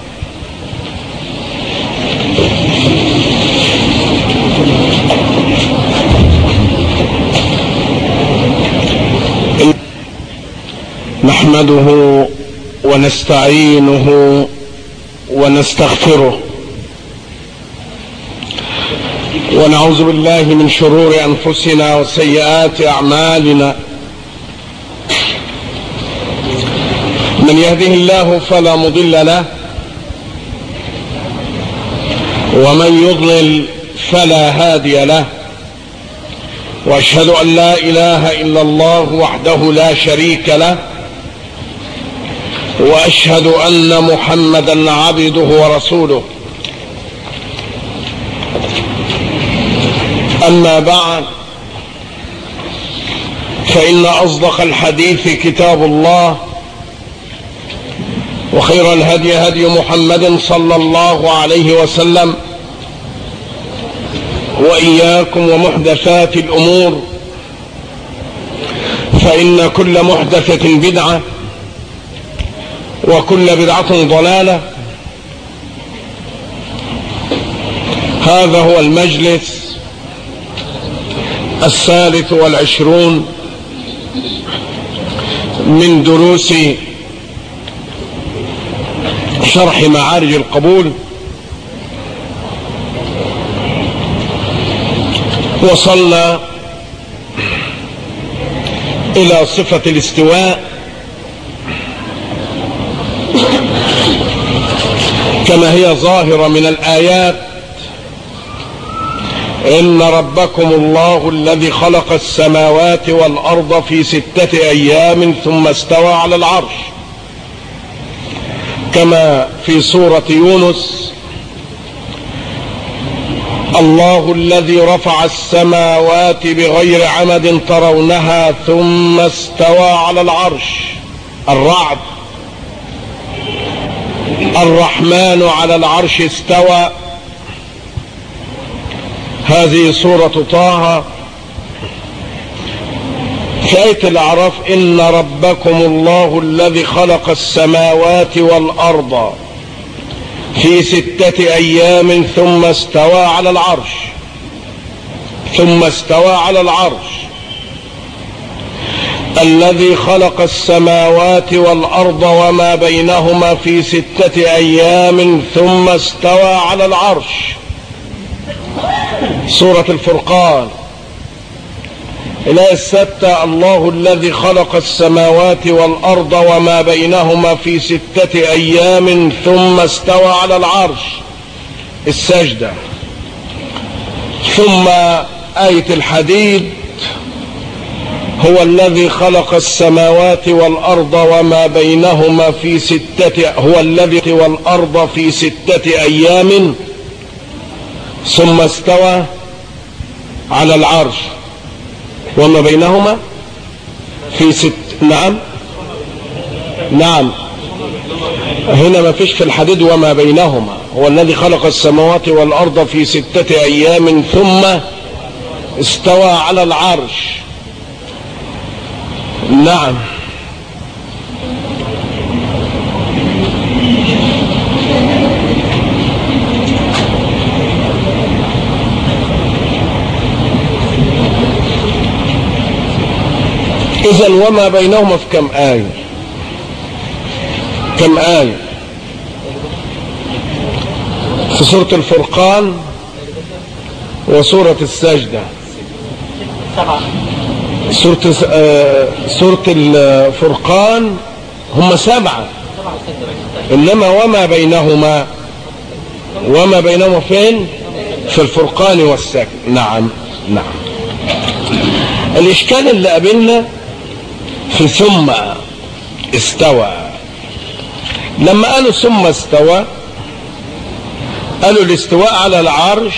نحمده ونستعينه ونستغفره ونعوذ بالله من شرور انفسنا وسيئات اعمالنا من يهده الله فلا مضل له ومن يضلل فلا هادي له واشهد ان لا اله الا الله وحده لا شريك له واشهد ان محمدا عبده ورسوله اما بعد فان اصدق الحديث كتاب الله وخير الهدي هدي محمد صلى الله عليه وسلم واياكم ومحدثات الامور فان كل محدثه بدعه وكل بدعة ضلالة هذا هو المجلس الثالث والعشرون من دروس شرح معارج القبول وصلنا إلى صفة الاستواء كما هي ظاهرة من الآيات إن ربكم الله الذي خلق السماوات والأرض في ستة أيام ثم استوى على العرش كما في سورة يونس الله الذي رفع السماوات بغير عمد ترونها ثم استوى على العرش الرعد الرحمن على العرش استوى هذه سورة طه في آية الأعراف إن ربكم الله الذي خلق السماوات والأرض في ستة أيام ثم استوى على العرش ثم استوى على العرش الذي خلق السماوات والأرض وما بينهما في ستة أيام ثم استوى على العرش سورة الفرقان الآية الستة الله الذي خلق السماوات والأرض وما بينهما في ستة أيام ثم استوى على العرش السجدة ثم آية الحديد هو الذي خلق السماوات والأرض وما بينهما في ستة هو الذي والأرض في ستة أيام ثم استوى على العرش وما بينهما في ست نعم نعم هنا ما فيش في الحديد وما بينهما هو الذي خلق السماوات والأرض في ستة أيام ثم استوى على العرش نعم إذا وما بينهما في كم آية كم آية في سورة الفرقان وسورة السجدة سورة آه سورة الفرقان هم سبعة إنما وما بينهما وما بينهما فين في الفرقان والسجد نعم نعم الإشكال اللي قابلنا في ثم استوى لما قالوا ثم استوى قالوا الاستواء على العرش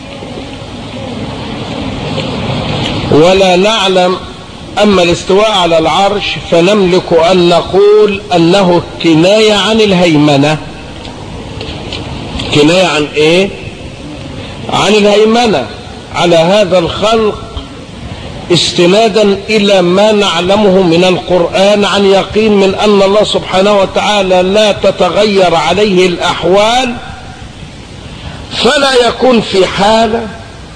ولا نعلم أما الاستواء على العرش فنملك أن نقول أنه كناية عن الهيمنة كناية عن إيه عن الهيمنة على هذا الخلق استنادا إلى ما نعلمه من القرآن عن يقين من أن الله سبحانه وتعالى لا تتغير عليه الأحوال فلا يكون في حالة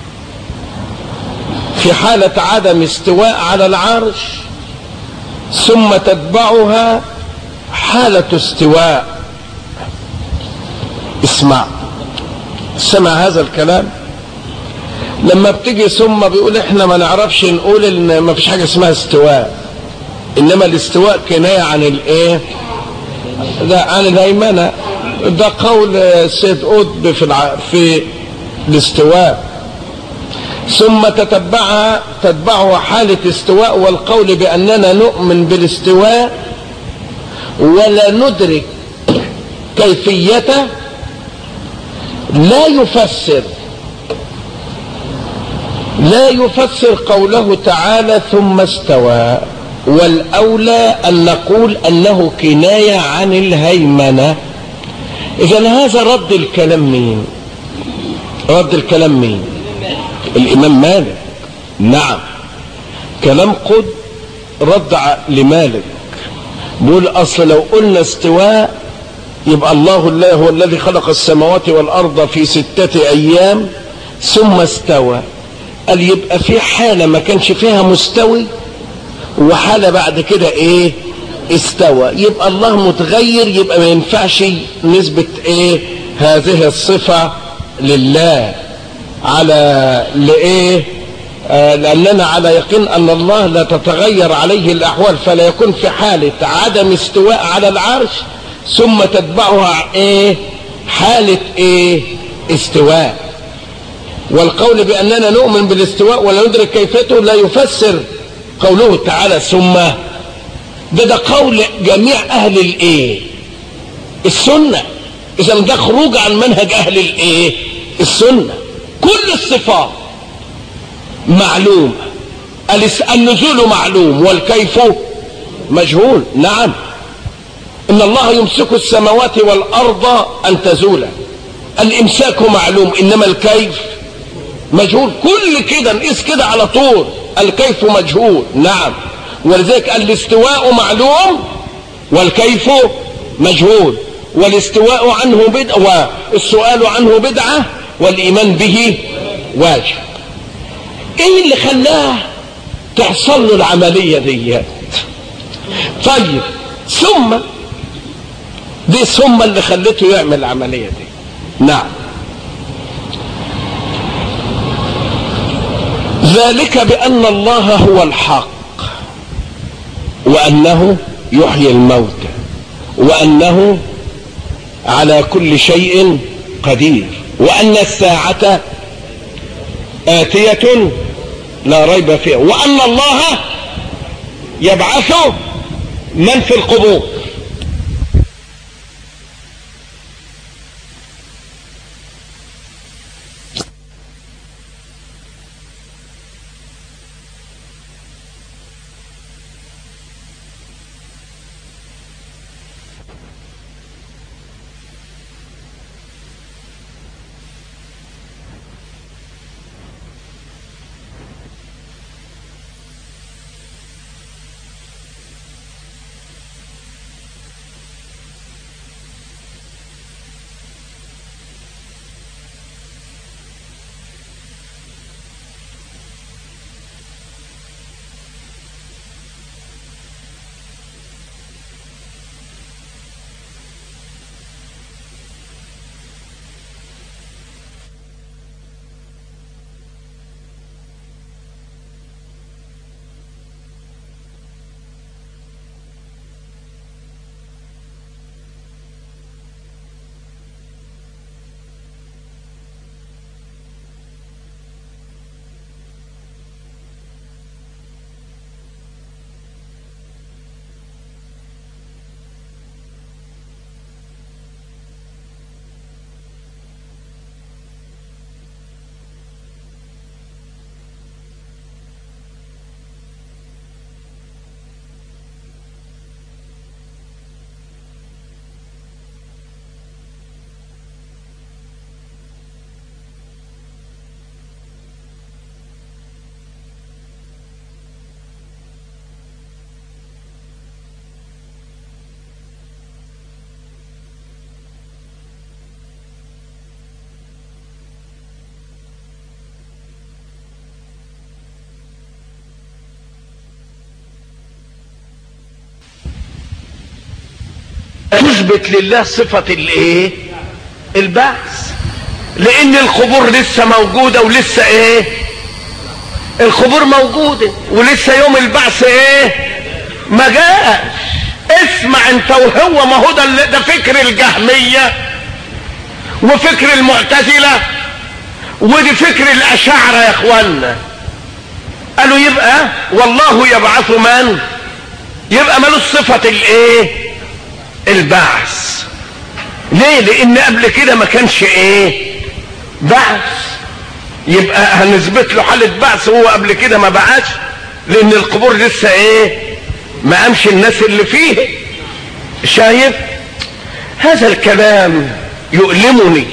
في حالة عدم استواء على العرش ثم تتبعها حالة استواء اسمع سمع هذا الكلام لما بتيجي ثم بيقول احنا ما نعرفش نقول ان ما فيش حاجة اسمها استواء انما الاستواء كناية عن الايه لا عن الهيمنة ده قول السيد قطب في الع... في الاستواء ثم تتبعها تتبعها حالة استواء والقول بأننا نؤمن بالاستواء ولا ندرك كيفيته لا يفسر لا يفسر قوله تعالى ثم استوى والأولى أن نقول أنه كناية عن الهيمنة إذا هذا رد الكلام مين رد الكلام مين الإمام مالك نعم كلام قد رد لمالك بيقول أصل لو قلنا استواء يبقى الله الله هو الذي خلق السماوات والأرض في ستة أيام ثم استوى قال يبقى في حالة ما كانش فيها مستوي وحالة بعد كده ايه استوى يبقى الله متغير يبقى ما ينفعش نثبت ايه هذه الصفة لله على لايه آه لاننا على يقين ان الله لا تتغير عليه الاحوال فلا يكون في حالة عدم استواء على العرش ثم تتبعها ايه حالة ايه استواء والقول باننا نؤمن بالاستواء ولا ندرك كيفيته لا يفسر قوله تعالى ثم ده ده قول جميع اهل الايه السنه اذا ده خروج عن منهج اهل الايه السنه كل الصفات معلوم النزول معلوم والكيف مجهول نعم ان الله يمسك السماوات والارض ان تزولا الامساك معلوم انما الكيف مجهول كل كده نقيس كده على طول الكيف مجهول نعم ولذلك الاستواء معلوم والكيف مجهول والاستواء عنه بدعة والسؤال عنه بدعة والإيمان به واجب ايه اللي خلاه تحصل له العملية ديت طيب ثم دي ثم اللي خلته يعمل العملية دي نعم ذلك بأن الله هو الحق وأنه يحيي الموتى وأنه على كل شيء قدير وأن الساعة آتية لا ريب فيها وأن الله يبعث من في القبور تثبت لله صفة الايه البعث لان القبور لسه موجودة ولسه ايه القبور موجودة ولسه يوم البعث ايه ما جاءش اسمع انت وهو ما هو ده, اللي- ده فكر الجهمية وفكر المعتزلة ودي فكر الاشاعرة يا اخوانا قالوا يبقى والله يبعث من يبقى ملوش صفة الايه البعث ليه لان قبل كده ما كانش ايه بعث يبقى هنثبت له حالة بعث هو قبل كده ما بعث لان القبور لسه ايه ما قامش الناس اللي فيه شايف هذا الكلام يؤلمني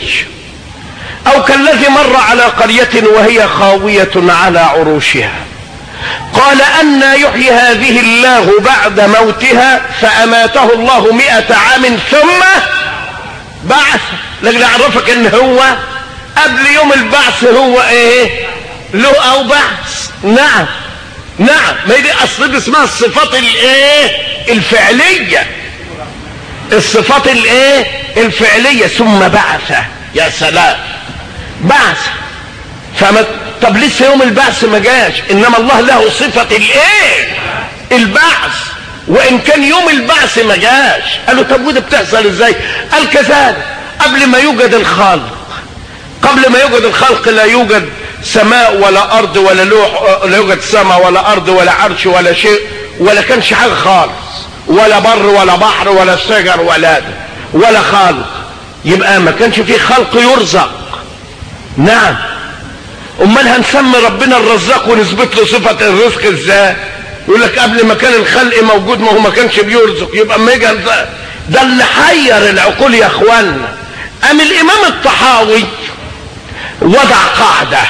او كالذي مر على قرية وهي خاوية على عروشها قال أن يحيي هذه الله بعد موتها فأماته الله مئة عام ثم بعث لكن أعرفك أن هو قبل يوم البعث هو إيه له أو بعث نعم نعم ما هي دي أصل دي اسمها الصفات الإيه الفعلية الصفات الإيه الفعلية ثم بعث يا سلام بعث فما طب لسه يوم البعث ما جاش انما الله له صفة الايه البعث وان كان يوم البعث ما جاش قالوا طب وده بتحصل ازاي قال كذلك قبل ما يوجد الخلق قبل ما يوجد الخلق لا يوجد سماء ولا ارض ولا لوح لا يوجد سماء ولا ارض ولا عرش ولا شيء ولا كانش حاجه خالص ولا بر ولا بحر ولا شجر ولا ده ولا خالق يبقى ما كانش فيه خلق يرزق نعم امال هنسمي ربنا الرزاق ونثبت له صفه الرزق ازاي يقول لك قبل ما كان الخلق موجود ما هو ما كانش بيرزق يبقى اما يجي ده, ده اللي حير العقول يا اخوانا ام الامام الطحاوي وضع قاعده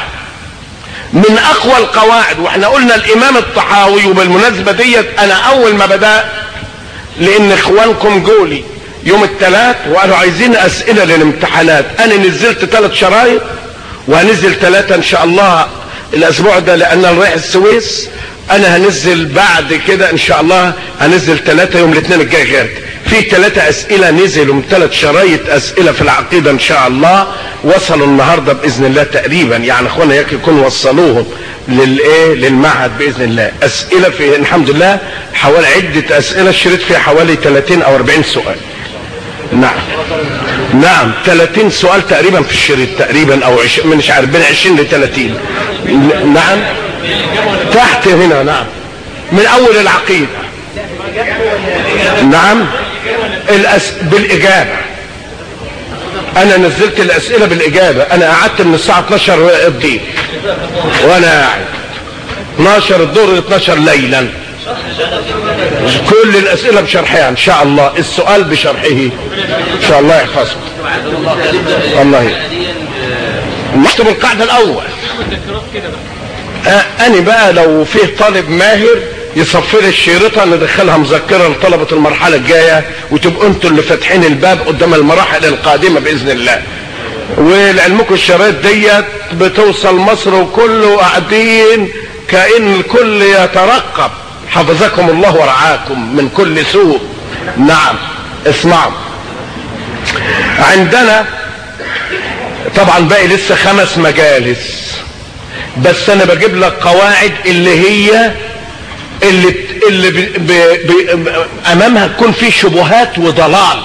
من اقوى القواعد واحنا قلنا الامام الطحاوي وبالمناسبه ديت انا اول ما بدات لان اخوانكم جولي يوم الثلاث وقالوا عايزين اسئله للامتحانات انا نزلت ثلاث شرايط وهنزل ثلاثة ان شاء الله الاسبوع ده لان انا رايح السويس انا هنزل بعد كده ان شاء الله هنزل ثلاثة يوم الاثنين الجاي غير في ثلاثة اسئلة نزلوا من ثلاث شرايط اسئلة في العقيدة ان شاء الله وصلوا النهاردة باذن الله تقريبا يعني اخوانا ياك يكونوا وصلوهم للايه للمعهد باذن الله اسئلة في الحمد لله حوالي عدة اسئلة الشريط فيها حوالي 30 او 40 سؤال نعم نعم 30 سؤال تقريبا في الشريط تقريبا او عش... مش عارف بين 20 ل 30 ن- نعم تحت هنا نعم من اول العقيده نعم الأس... بالاجابه انا نزلت الاسئله بالاجابه انا قعدت من الساعه 12 الضيق وانا قاعد 12 الظهر 12 ليلا كل الاسئله بشرحها ان شاء الله السؤال بشرحه ان شاء الله يحفظكم الله يحفظك نكتب القاعده الاول آه انا بقى لو فيه طالب ماهر يصفي لي الشريطه ندخلها مذكره لطلبه المرحله الجايه وتبقوا انتوا اللي فاتحين الباب قدام المراحل القادمه باذن الله ولعلمكم الشرايط ديت بتوصل مصر وكله قاعدين كأن الكل يترقب حفظكم الله ورعاكم من كل سوء نعم اسمعوا عندنا طبعا باقي لسه خمس مجالس بس انا بجيب لك قواعد اللي هي اللي اللي ب ب ب امامها تكون في شبهات وضلال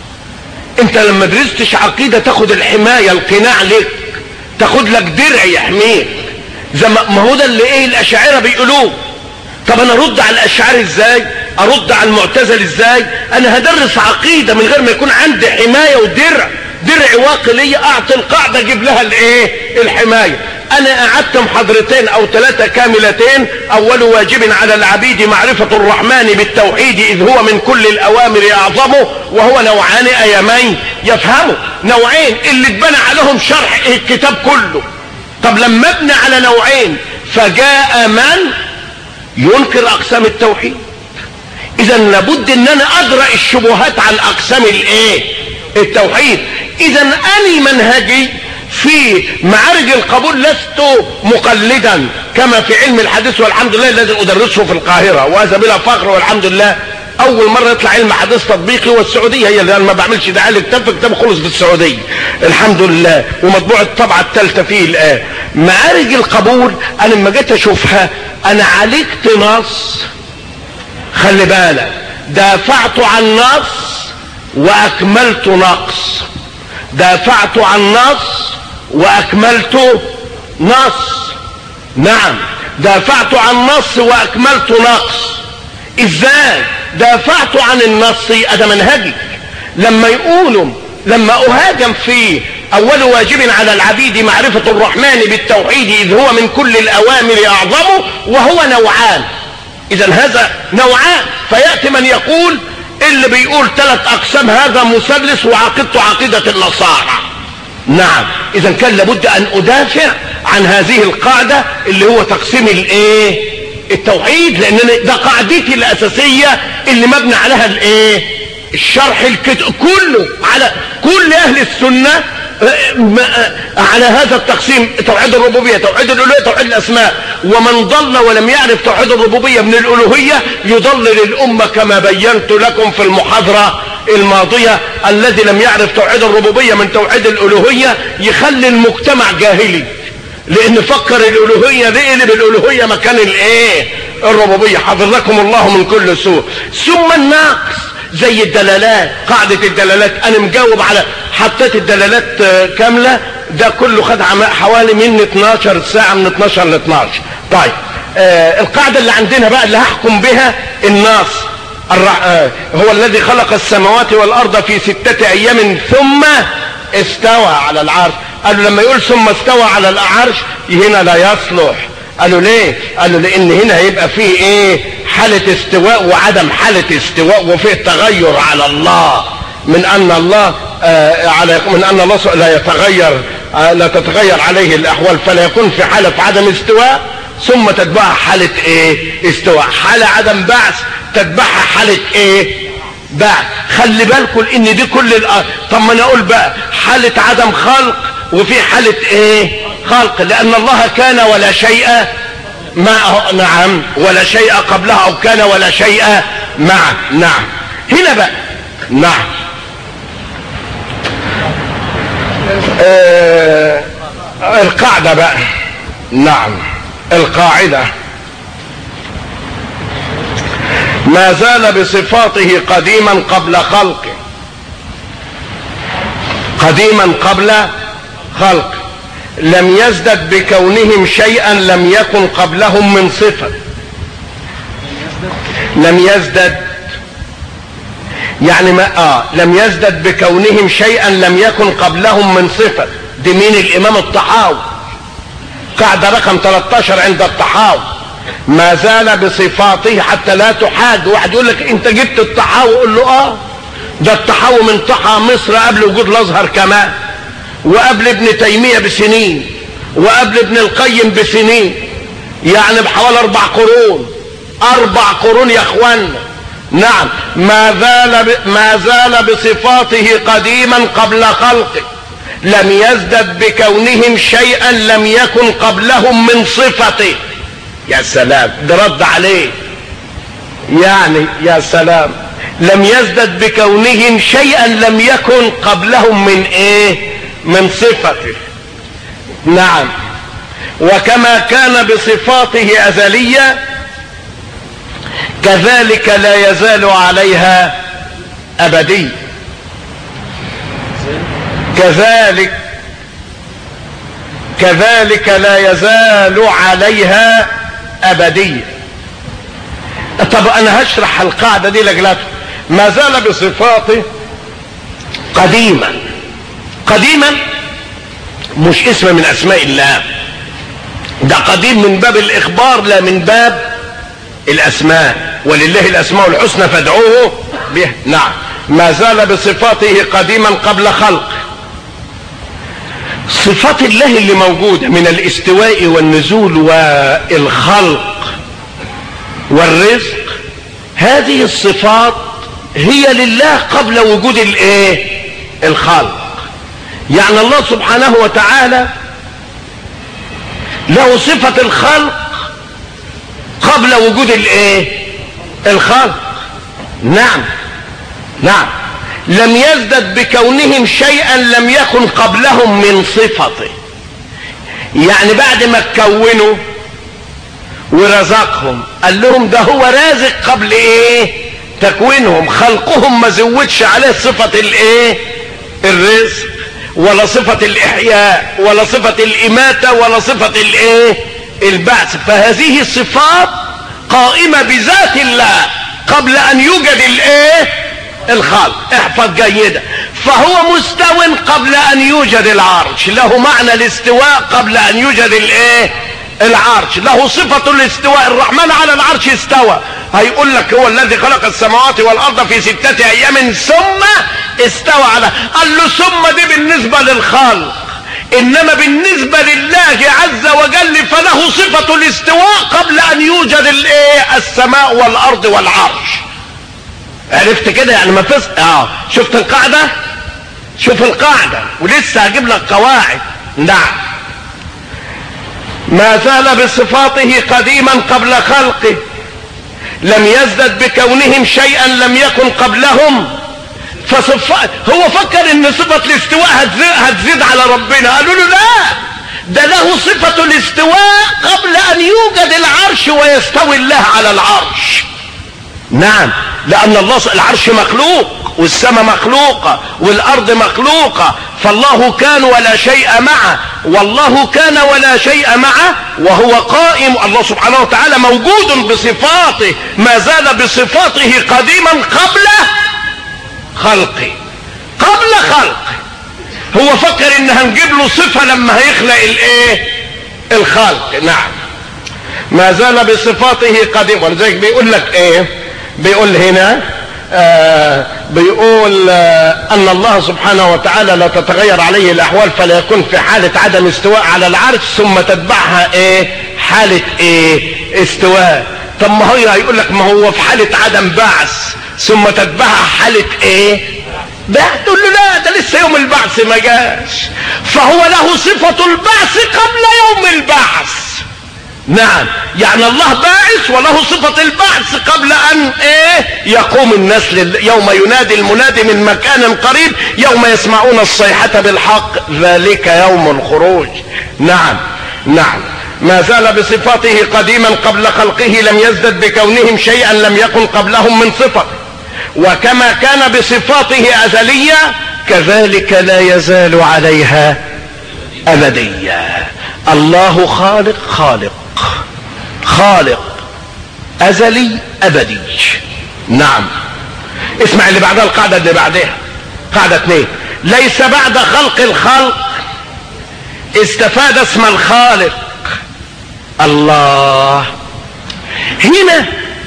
انت لما درستش عقيده تاخد الحمايه القناع لك تاخد لك درع يحميك زي ما ما هو ده اللي ايه الاشاعره بيقولوه طب انا ارد على الاشاعره ازاي ارد على المعتزل ازاي انا هدرس عقيده من غير ما يكون عندي حمايه ودرع درع واقي ليا اعطي القاعده اجيب لها الايه الحمايه انا قعدت محاضرتين او ثلاثه كاملتين اول واجب على العبيد معرفه الرحمن بالتوحيد اذ هو من كل الاوامر اعظمه وهو نوعان ايامين يفهموا نوعين اللي اتبنى عليهم شرح الكتاب كله طب لما ابنى على نوعين فجاء من ينكر اقسام التوحيد اذا لابد ان انا ادرا الشبهات عن اقسام الايه التوحيد اذا اني منهجي في معارج القبول لست مقلدا كما في علم الحديث والحمد لله الذي ادرسه في القاهره وهذا بلا فخر والحمد لله اول مره يطلع علم حديث تطبيقي والسعوديه هي اللي انا ما بعملش دعايه لكتاب فكتاب خلص في السعوديه الحمد لله ومطبوع الطبعه الثالثه فيه الان معارج القبول انا لما جيت اشوفها انا عالجت نص خلي بالك دافعت عن نص واكملت نقص دافعت عن نص واكملت نص نعم دافعت عن نص واكملت نقص ازاي دافعت عن النص هذا منهجي لما يقولوا لما اهاجم في اول واجب على العبيد معرفة الرحمن بالتوحيد اذ هو من كل الاوامر اعظمه وهو نوعان اذا هذا نوعان فيأتي من يقول اللي بيقول ثلاث اقسام هذا مثلث وعقيدته عقيدة النصارى نعم اذا كان لابد ان ادافع عن هذه القاعدة اللي هو تقسيم الايه التوحيد لان ده قاعدتي الاساسية اللي مبني عليها الايه الشرح الكتاب كله على كل اهل السنة على هذا التقسيم توحيد الربوبية توحيد الالوهية توحيد الاسماء ومن ضل ولم يعرف توحيد الربوبية من الالوهية يضلل الامة كما بينت لكم في المحاضرة الماضية الذي لم يعرف توحيد الربوبية من توحيد الالوهية يخلي المجتمع جاهلي لان فكر الالوهية دي اللي بالالوهية مكان الايه الربوبية حفظكم الله من كل سوء ثم الناقص زي الدلالات قاعدة الدلالات انا مجاوب على حطيت الدلالات كاملة ده كله خد حوالي من 12 ساعة من 12 ل 12 طيب آه القاعدة اللي عندنا بقى اللي هحكم بها النص آه هو الذي خلق السماوات والارض في ستة ايام ثم استوى على العرش قالوا لما يقول ثم استوى على العرش هنا لا يصلح قالوا ليه قالوا لان هنا هيبقى فيه ايه حالة استواء وعدم حالة استواء وفيه تغير على الله من ان الله آه على من ان الله لا يتغير آه لا تتغير عليه الاحوال فلا يكون في حالة عدم استواء ثم تتبعها حالة ايه استواء حالة عدم بعث تتبعها حالة ايه بعث خلي بالكم ان دي كل الأ... طب ما انا اقول بقى حالة عدم خلق وفي حالة ايه خلق لان الله كان ولا شيء معه نعم ولا شيء قبلها او كان ولا شيء معه نعم هنا بقى نعم آه القاعدة بقى نعم القاعدة ما زال بصفاته قديما قبل خلقه قديما قبل خلق لم يزدد بكونهم شيئا لم يكن قبلهم من صفة لم يزدد يعني ما اه لم يزدد بكونهم شيئا لم يكن قبلهم من صفة دي مين الامام الطحاوي قاعدة رقم 13 عند الطحاوي ما زال بصفاته حتى لا تحاد واحد يقول لك انت جبت الطحاوي قول له اه ده الطحاوي من طحا مصر قبل وجود الازهر كمان وقبل ابن تيمية بسنين وقبل ابن القيم بسنين يعني بحوالي اربع قرون اربع قرون يا اخوانا نعم ما زال ب... ما زال بصفاته قديما قبل خلقه لم يزدد بكونهم شيئا لم يكن قبلهم من صفته يا سلام ده رد عليه يعني يا سلام لم يزدد بكونهم شيئا لم يكن قبلهم من ايه من صفته نعم وكما كان بصفاته ازليه كذلك لا يزال عليها ابدي كذلك كذلك لا يزال عليها ابدية طب انا هشرح القاعدة دي لجلته ما زال بصفاته قديما قديما مش اسم من اسماء الله ده قديم من باب الاخبار لا من باب الاسماء ولله الاسماء الحسنى فادعوه به نعم ما زال بصفاته قديما قبل خلق صفات الله اللي موجوده من الاستواء والنزول والخلق والرزق هذه الصفات هي لله قبل وجود الايه الخلق يعني الله سبحانه وتعالى له صفه الخلق قبل وجود الايه الخلق نعم نعم لم يزدد بكونهم شيئا لم يكن قبلهم من صفته يعني بعد ما تكونوا ورزقهم قال لهم ده هو رازق قبل ايه تكوينهم خلقهم ما زودش عليه صفة الايه الرزق ولا صفة الاحياء ولا صفة الاماتة ولا صفة الايه البعث فهذه الصفات قائمة بذات الله قبل ان يوجد الايه الخلق احفظ جيدا فهو مستو قبل ان يوجد العرش له معنى الاستواء قبل ان يوجد الايه العرش له صفة الاستواء الرحمن على العرش استوى هيقول لك هو الذي خلق السماوات والارض في ستة ايام ثم استوى على قال له ثم دي بالنسبة للخلق انما بالنسبة لله عز وجل فله صفة الاستواء قبل ان يوجد الايه السماء والارض والعرش عرفت كده يعني ما فيش اه شفت القاعدة شوف القاعدة ولسه هجيب لك قواعد نعم ما زال بصفاته قديما قبل خلقه لم يزدد بكونهم شيئا لم يكن قبلهم فصفات هو فكر ان صفة الاستواء هتزيد, هتزيد على ربنا قالوا له لا ده له صفة الاستواء قبل ان يوجد العرش ويستوي الله على العرش نعم لان الله العرش مخلوق والسماء مخلوقة والارض مخلوقة فالله كان ولا شيء معه والله كان ولا شيء معه وهو قائم الله سبحانه وتعالى موجود بصفاته ما زال بصفاته قديما قبل خلقه قبل خلقه هو فكر ان هنجيب له صفة لما هيخلق الايه الخلق نعم ما زال بصفاته قديم ولذلك بيقول لك ايه بيقول هنا آه بيقول آه ان الله سبحانه وتعالى لا تتغير عليه الاحوال فلا يكون في حالة عدم استواء على العرش ثم تتبعها ايه حالة ايه استواء طب ما هو هيقول لك ما هو في حالة عدم بعث ثم تتبعها حالة ايه ده تقول له لا ده لسه يوم البعث ما جاش فهو له صفة البعث قبل يوم البعث نعم يعني الله باعث وله صفة البعث قبل ان ايه يقوم الناس يوم ينادي المنادي من مكان قريب يوم يسمعون الصيحة بالحق ذلك يوم الخروج نعم نعم ما زال بصفاته قديما قبل خلقه لم يزدد بكونهم شيئا لم يكن قبلهم من صفة وكما كان بصفاته أزلية كذلك لا يزال عليها أبديا الله خالق خالق خالق أزلي أبدي نعم اسمع اللي بعدها القاعدة اللي بعدها قاعدة اثنين ليس بعد خلق الخلق استفاد اسم الخالق الله هنا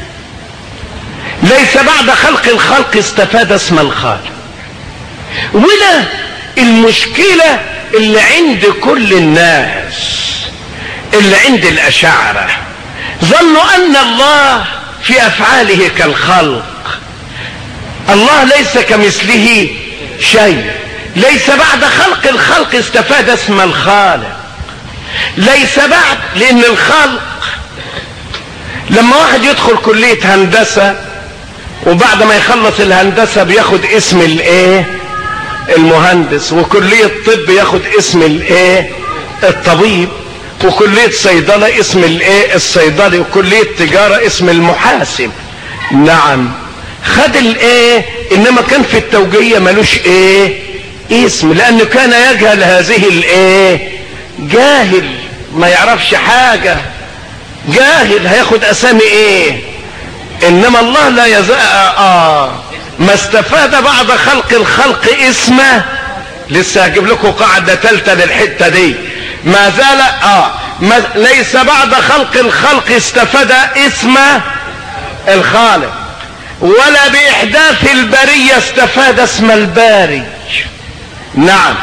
ليس بعد خلق الخلق استفاد اسم الخالق ولا المشكلة اللي عند كل الناس اللي عند الأشاعرة ظنوا أن الله في أفعاله كالخلق الله ليس كمثله شيء ليس بعد خلق الخلق استفاد اسم الخالق ليس بعد لأن الخلق لما واحد يدخل كلية هندسة وبعد ما يخلص الهندسة بياخد اسم الايه المهندس وكلية طب ياخد اسم الايه الطبيب وكلية صيدلة اسم الايه الصيدلي وكلية تجارة اسم المحاسب نعم خد الايه انما كان في التوجية ملوش ايه اسم لانه كان يجهل هذه الايه جاهل ما يعرفش حاجة جاهل هياخد اسامي ايه انما الله لا يزال اه ما استفاد بعد خلق الخلق اسمه لسه هجيب لكم قاعدة ثالثة للحتة دي ما زال اه ما ليس بعد خلق الخلق استفاد اسم الخالق ولا بإحداث البرية استفاد اسم الباري نعم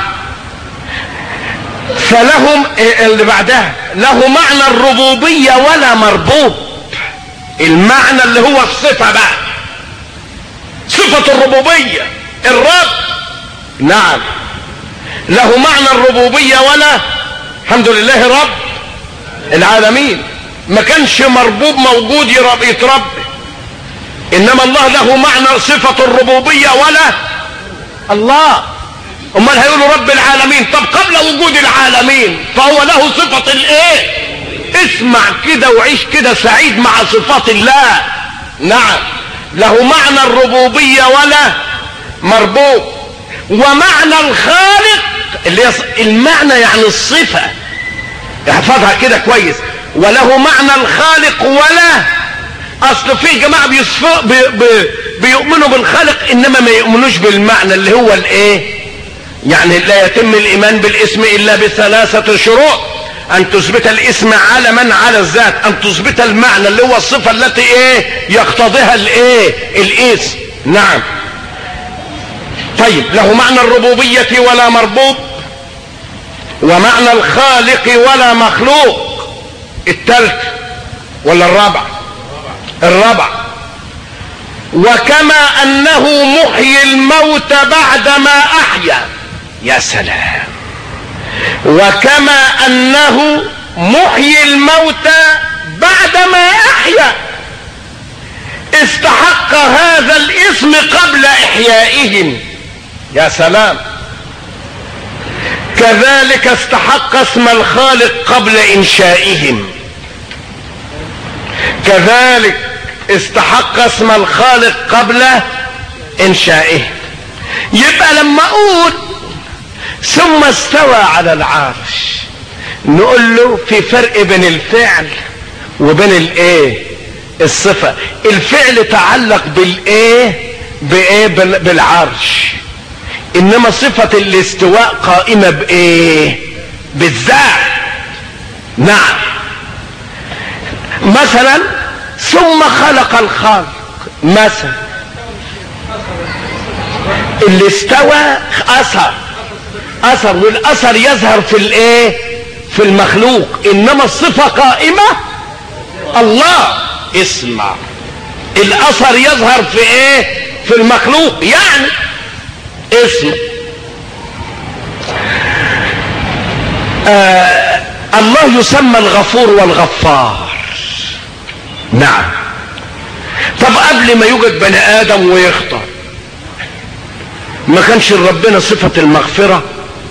فلهم اللي بعدها له معنى الربوبية ولا مربوب المعنى اللي هو الصفة بقى صفة الربوبية الرب نعم له معنى الربوبية ولا الحمد لله رب العالمين ما كانش مربوب موجود يرب يتربي انما الله له معنى صفة الربوبية ولا الله امال هيقولوا رب العالمين طب قبل وجود العالمين فهو له صفة الايه اسمع كده وعيش كده سعيد مع صفات الله نعم له معنى الربوبية ولا مربوب ومعنى الخالق اللي يص... المعنى يعني الصفة احفظها كده كويس وله معنى الخالق ولا اصل في جماعة بيصفوا بي... بي... بيؤمنوا بالخالق انما ما يؤمنوش بالمعنى اللي هو الايه يعني لا يتم الايمان بالاسم الا بثلاثة شروط ان تثبت الاسم علما على الذات ان تثبت المعنى اللي هو الصفة التي ايه يقتضيها الايه الاسم نعم طيب له معنى الربوبية ولا مربوب ومعنى الخالق ولا مخلوق التالت ولا الرابع الرابع وكما انه محيي الموت بعدما احيا يا سلام وكما انه محيي الموت بعدما احيا استحق هذا الاسم قبل احيائهم يا سلام كذلك استحق اسم الخالق قبل انشائهم كذلك استحق اسم الخالق قبل انشائه يبقى لما اقول ثم استوى على العرش نقول له في فرق بين الفعل وبين الايه الصفة الفعل تعلق بالايه بايه بالعرش انما صفة الاستواء قائمة بايه بالذات نعم مثلا ثم خلق الخلق مثلا اللي استوى اثر اثر والاثر يظهر في الايه في المخلوق انما الصفة قائمة الله اسمع الاثر يظهر في ايه في المخلوق يعني اسم آه الله يسمى الغفور والغفار نعم طب قبل ما يوجد بني ادم ويخطأ ما كانش ربنا صفة المغفرة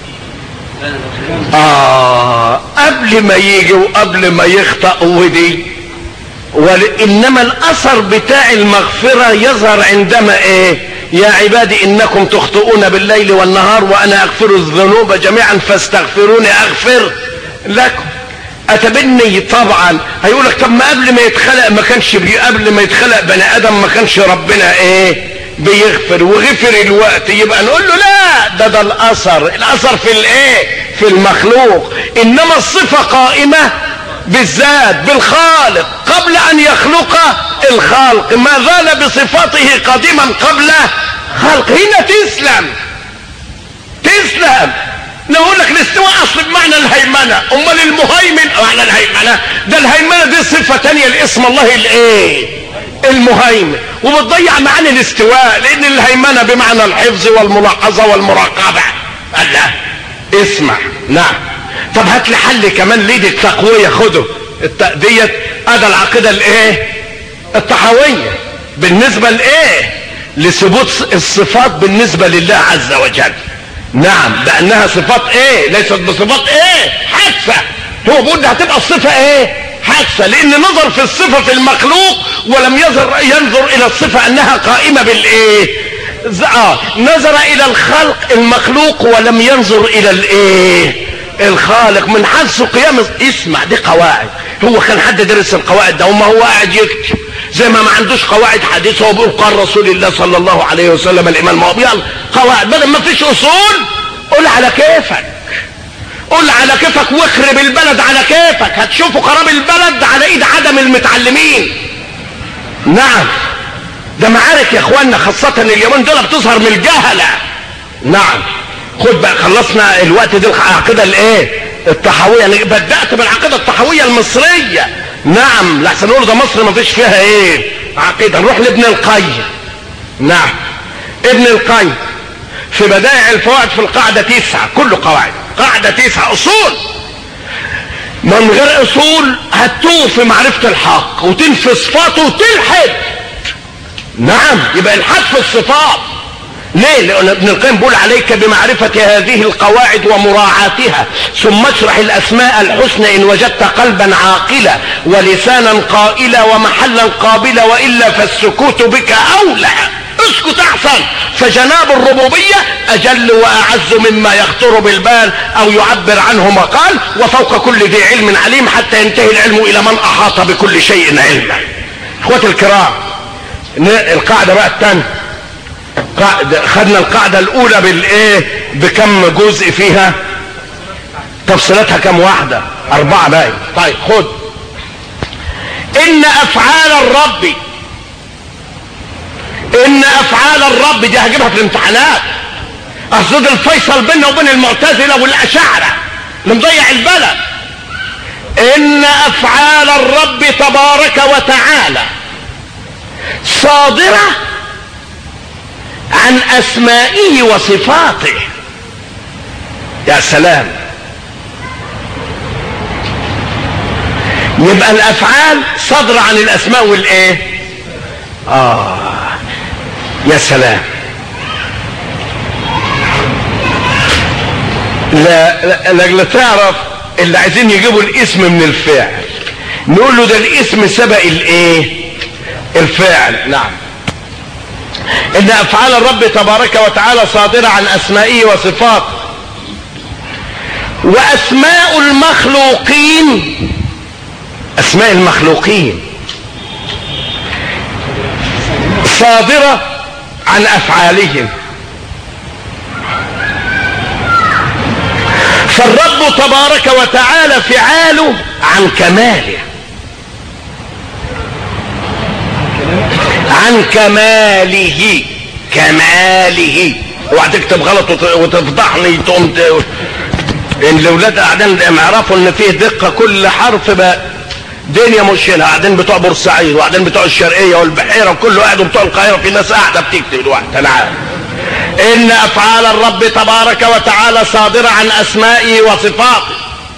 آه قبل ما يجي وقبل ما يخطأ ودي انما الاثر بتاع المغفرة يظهر عندما ايه يا عبادي انكم تخطئون بالليل والنهار وانا اغفر الذنوب جميعا فاستغفروني اغفر لكم اتبني طبعا هيقول لك طب ما قبل ما يتخلق ما كانش بي قبل ما يتخلق بني ادم ما كانش ربنا ايه بيغفر وغفر الوقت يبقى نقول له لا ده ده الاثر الاثر في الايه في المخلوق انما الصفه قائمه بالذات بالخالق قبل ان يخلق الخلق ما زال بصفاته قديما قبل خلق هنا تسلم تسلم نقول لك الاستواء اصل بمعنى الهيمنه امال المهيمن معنى الهيمنه ده الهيمنه دي صفه تانية لاسم الله الايه المهيمن وبتضيع معاني الاستواء لان الهيمنه بمعنى الحفظ والملاحظه والمراقبه الله اسمع نعم طب هات لي حل كمان ليه دي التقويه خده الت- ديت ادى العقيده الايه الطحاويه بالنسبه لايه لثبوت الصفات بالنسبه لله عز وجل نعم بانها صفات ايه ليست بصفات ايه حادثه هو بيقول ده هتبقى الصفه ايه حادثه لان نظر في الصفه في المخلوق ولم ينظر ينظر الى الصفه انها قائمه بالايه ز- اه نظر الى الخلق المخلوق ولم ينظر الى الايه الخالق من حدث قيام اسمع دي قواعد هو كان حد درس القواعد ده وما هو قاعد يكتب زي ما ما عندوش قواعد حديثه هو بيقول قال رسول الله صلى الله عليه وسلم الامام ما هو بيقول قواعد بدل ما فيش اصول قول على كيفك قول على كيفك واخرب البلد على كيفك هتشوفوا خراب البلد على ايد عدم المتعلمين نعم ده معارك يا اخوانا خاصة اليومين دول بتظهر من الجهلة نعم خد بقى خلصنا الوقت دي العقيدة الايه الطحاوية يعني بدأت بالعقيدة الطحاوية المصرية نعم لحسن نقول ده مصر ما فيش فيها ايه عقيدة نروح لابن القيم نعم ابن القيم في بدائع الفوائد في القاعدة تسعة كله قواعد قاعدة تسعة اصول من غير اصول هتوه في معرفة الحق وتنفي صفاته وتلحد نعم يبقى الحد في الصفات ليه لان ابن القيم بيقول عليك بمعرفة هذه القواعد ومراعاتها ثم اشرح الاسماء الحسنى ان وجدت قلبا عاقلا ولسانا قائلا ومحلا قابلا والا فالسكوت بك اولى اسكت احسن فجناب الربوبية اجل واعز مما يخطر بالبال او يعبر عنه مقال وفوق كل ذي علم عليم حتى ينتهي العلم الى من احاط بكل شيء علما اخوتي الكرام القاعدة بقى الثانية قاعدة خدنا القاعدة الأولى بالإيه؟ بكم جزء فيها؟ تفصيلاتها كم واحدة؟ أربعة باقي. طيب خد. إن أفعال الرب إن أفعال الرب دي هجيبها في الامتحانات. أصل ده الفيصل بيننا وبين المعتزلة والأشاعرة اللي مضيع البلد. إن أفعال الرب تبارك وتعالى صادرة عن أسمائه وصفاته يا سلام يبقى الأفعال صادرة عن الأسماء والإيه آه يا سلام لا لا, لا تعرف اللي عايزين يجيبوا الاسم من الفعل نقول له ده الاسم سبق الايه الفعل نعم ان افعال الرب تبارك وتعالى صادرة عن اسمائه وصفاته واسماء المخلوقين اسماء المخلوقين صادرة عن افعالهم فالرب تبارك وتعالى فعاله عن كماله عن كماله كماله اوعى تكتب غلط وت- وتفضحني تقوم ت- ان الاولاد قاعدين يعرفوا ان فيه دقه كل حرف بقى دنيا مش هنا قاعدين بتوع بورسعيد وقاعدين بتوع الشرقيه والبحيره وكله قاعد وبتوع القاهره في ناس قاعده بتكتب دلوقتي انا عارف ان افعال الرب تبارك وتعالى صادره عن اسمائه وصفاته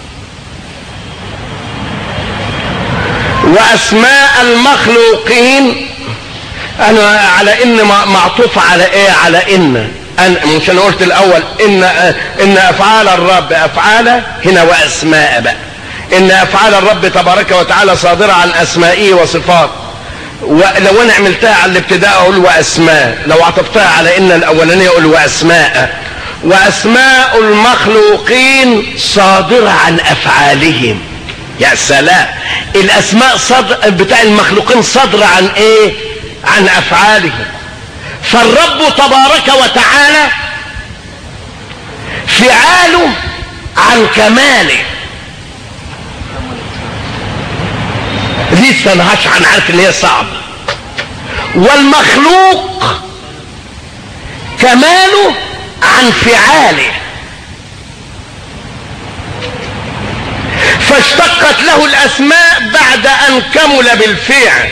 واسماء المخلوقين انا على ان م- معطوف على ايه على ان أن مش انا قلت الاول ان ان افعال الرب افعال هنا واسماء بقى ان افعال الرب تبارك وتعالى صادره عن اسمائه وصفاته ولو انا عملتها على الابتداء اقول واسماء لو عطفتها على ان الاولانيه اقول واسماء واسماء المخلوقين صادره عن افعالهم يا سلام الاسماء صدر بتاع المخلوقين صادره عن ايه عن افعالهم فالرب تبارك وتعالى فعاله عن كماله لسه انا عن عارف ان هي صعبه والمخلوق كماله عن فعاله فاشتقت له الاسماء بعد ان كمل بالفعل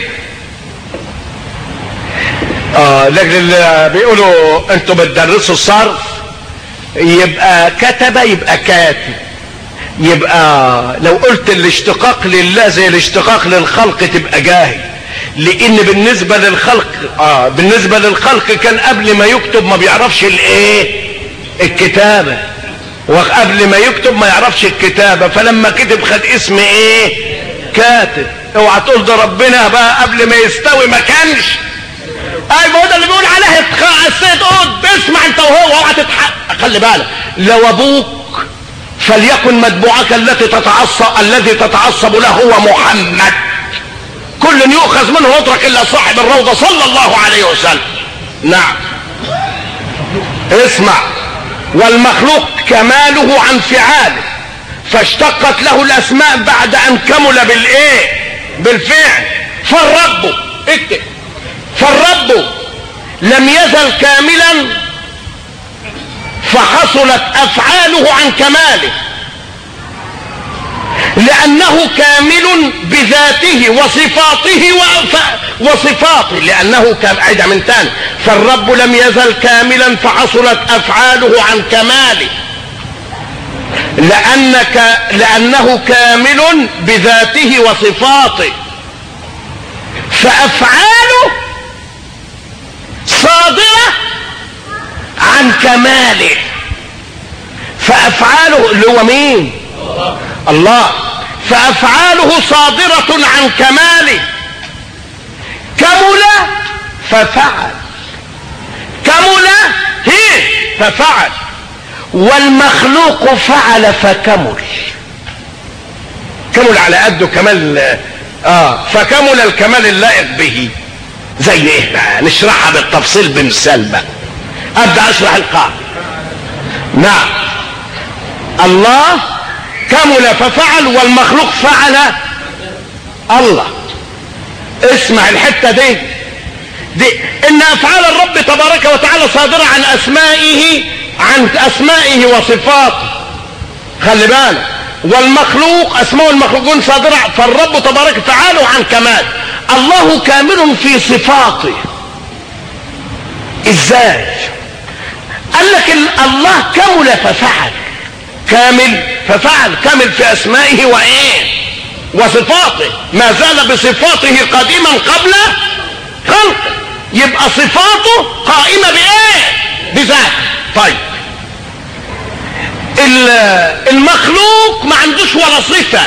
اه لكن بيقولوا انتوا بتدرسوا الصرف يبقى كتب يبقى كاتب يبقى لو قلت الاشتقاق لله زي الاشتقاق للخلق تبقى جاهل لان بالنسبه للخلق اه بالنسبه للخلق كان قبل ما يكتب ما بيعرفش الايه الكتابه وقبل ما يكتب ما يعرفش الكتابه فلما كتب خد اسم ايه كاتب اوعى تقول ده ربنا بقى قبل ما يستوي ما كانش اي ما هو ده اللي بيقول عليه السيد قد اسمع انت وهو اوعى تتحقق خلي بالك لو ابوك فليكن متبوعك التي تتعصب الذي تتعصب له هو محمد كل يؤخذ منه يترك الا صاحب الروضه صلى الله عليه وسلم نعم اسمع والمخلوق كماله عن فعاله فاشتقت له الاسماء بعد ان كمل بالايه بالفعل فالرب اكتب فالرب لم يزل كاملا فحصلت افعاله عن كماله لانه كامل بذاته وصفاته وصفاته لانه عيد من تاني فالرب لم يزل كاملا فحصلت افعاله عن كماله لأنك لأنه كامل بذاته وصفاته فأفعاله صادرة عن كماله فافعاله اللي هو مين الله فافعاله صادرة عن كماله كمل ففعل كمل هي ففعل والمخلوق فعل فكمل كمل على قده كمال اه فكمل الكمال اللائق به زي ايه بقى نشرحها بالتفصيل بمثال بقى ابدا اشرح القاعده نعم الله كمل ففعل والمخلوق فعل الله اسمع الحته دي دي ان افعال الرب تبارك وتعالى صادره عن اسمائه عن اسمائه وصفاته خلي بالك والمخلوق اسماء المخلوقون صادره فالرب تبارك فعاله عن كمال الله كامل في صفاته ازاي قال لك الله كمل ففعل كامل ففعل كامل في اسمائه وايه وصفاته ما زال بصفاته قديما قبل خلقه يبقى صفاته قائمه بايه بذاته طيب المخلوق ما عندوش ولا صفه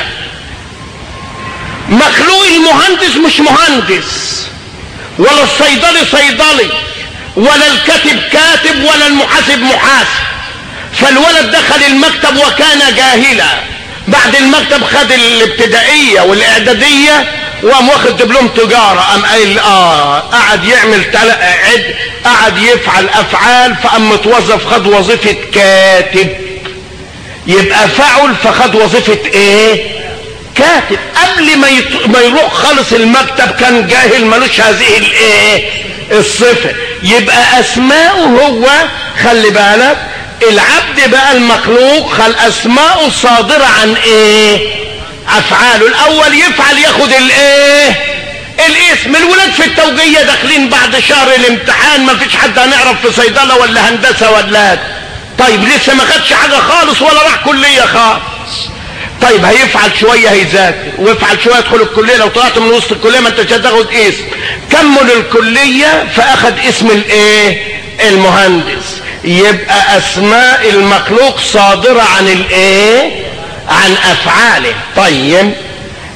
مخلوق المهندس مش مهندس ولا الصيدلي صيدلي ولا الكاتب كاتب ولا المحاسب محاسب فالولد دخل المكتب وكان جاهلا بعد المكتب خد الابتدائيه والاعداديه وقام واخد دبلوم تجاره قام قايل اه قعد يعمل عد قعد يفعل افعال فقام متوظف خد وظيفه كاتب يبقى فعل فخد وظيفه ايه كاتب قبل ما يط... ما يروح خالص المكتب كان جاهل ملوش هذه الايه الصفه يبقى اسماؤه هو خلي بالك العبد بقى المخلوق خل اسماؤه صادره عن ايه افعاله الاول يفعل ياخد الايه الاسم الولاد في التوجيه داخلين بعد شهر الامتحان ما فيش حد هنعرف في صيدله ولا هندسه ولا طيب لسه ما خدش حاجه خالص ولا راح كليه خالص طيب هيفعل شويه هيذاكر ويفعل شويه يدخل الكليه لو طلعت من وسط الكليه ما انتش هتاخد اسم كمل الكليه فاخد اسم الايه المهندس يبقى اسماء المخلوق صادره عن الايه عن افعاله طيب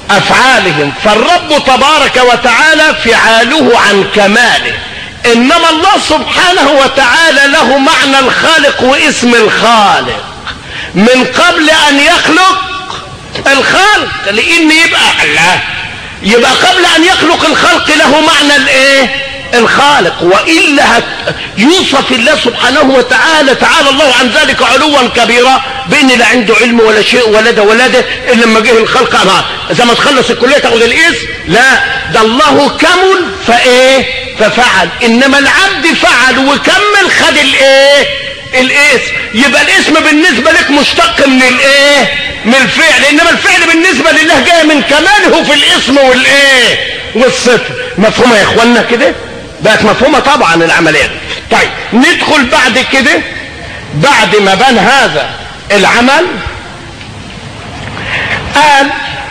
افعالهم فالرب تبارك وتعالى فعاله عن كماله انما الله سبحانه وتعالى له معنى الخالق واسم الخالق من قبل ان يخلق الخلق لان يبقى الله يبقى قبل ان يخلق الخلق له معنى الايه الخالق والا يوصف الله سبحانه وتعالى تعالى الله عن ذلك علوا كبيرا بان لا عنده علم ولا شيء ولا ده ولا ده الا لما جه الخلق انا اذا ما تخلص الكليه تاخد الاسم لا ده الله كمل فايه ففعل انما العبد فعل وكمل خد الايه الاسم يبقى الاسم بالنسبه لك مشتق من الايه من الفعل انما الفعل بالنسبه لله جاي من كماله في الاسم والايه والصفه مفهومه يا اخوانا كده بقت مفهومه طبعا العمليه طيب ندخل بعد كده بعد ما بان هذا العمل قال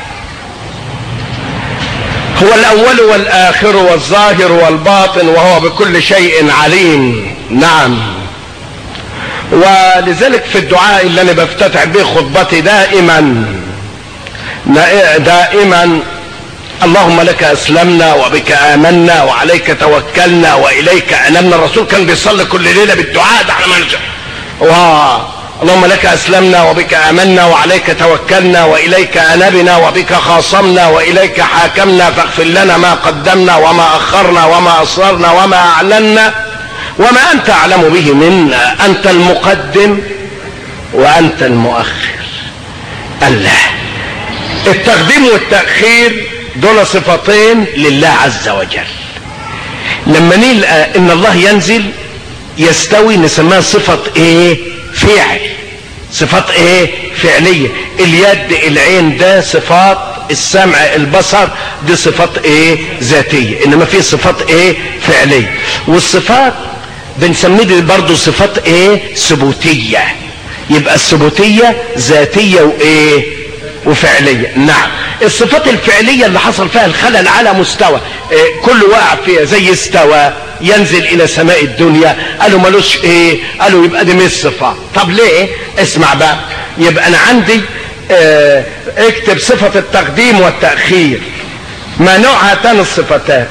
هو الاول والاخر والظاهر والباطن وهو بكل شيء عليم نعم ولذلك في الدعاء اللي انا بفتتح به خطبتي دائما دائما اللهم لك اسلمنا وبك امنا وعليك توكلنا واليك انبنا الرسول كان بيصلي كل ليله بالدعاء ده احنا ما اللهم لك اسلمنا وبك امنا وعليك توكلنا واليك انبنا وبك خاصمنا واليك حاكمنا فاغفر لنا ما قدمنا وما اخرنا وما اسررنا وما اعلنا وما انت اعلم به منا انت المقدم وانت المؤخر الله التقديم والتاخير دول صفتين لله عز وجل لما نلقى ان الله ينزل يستوي نسميها صفة ايه فعل صفات ايه فعلية اليد العين ده صفات السمع البصر دي صفات ايه ذاتية انما في صفات ايه فعلية والصفات بنسميه دي برضه صفات ايه ثبوتية يبقى الثبوتية ذاتية وايه وفعلية نعم الصفات الفعلية اللي حصل فيها الخلل على مستوى إيه كل واقع فيها زي استوى ينزل الى سماء الدنيا قالوا ملوش ايه قالوا يبقى دي مش صفة طب ليه اسمع بقى يبقى انا عندي اه اكتب صفة التقديم والتأخير ما نوع هاتان الصفتان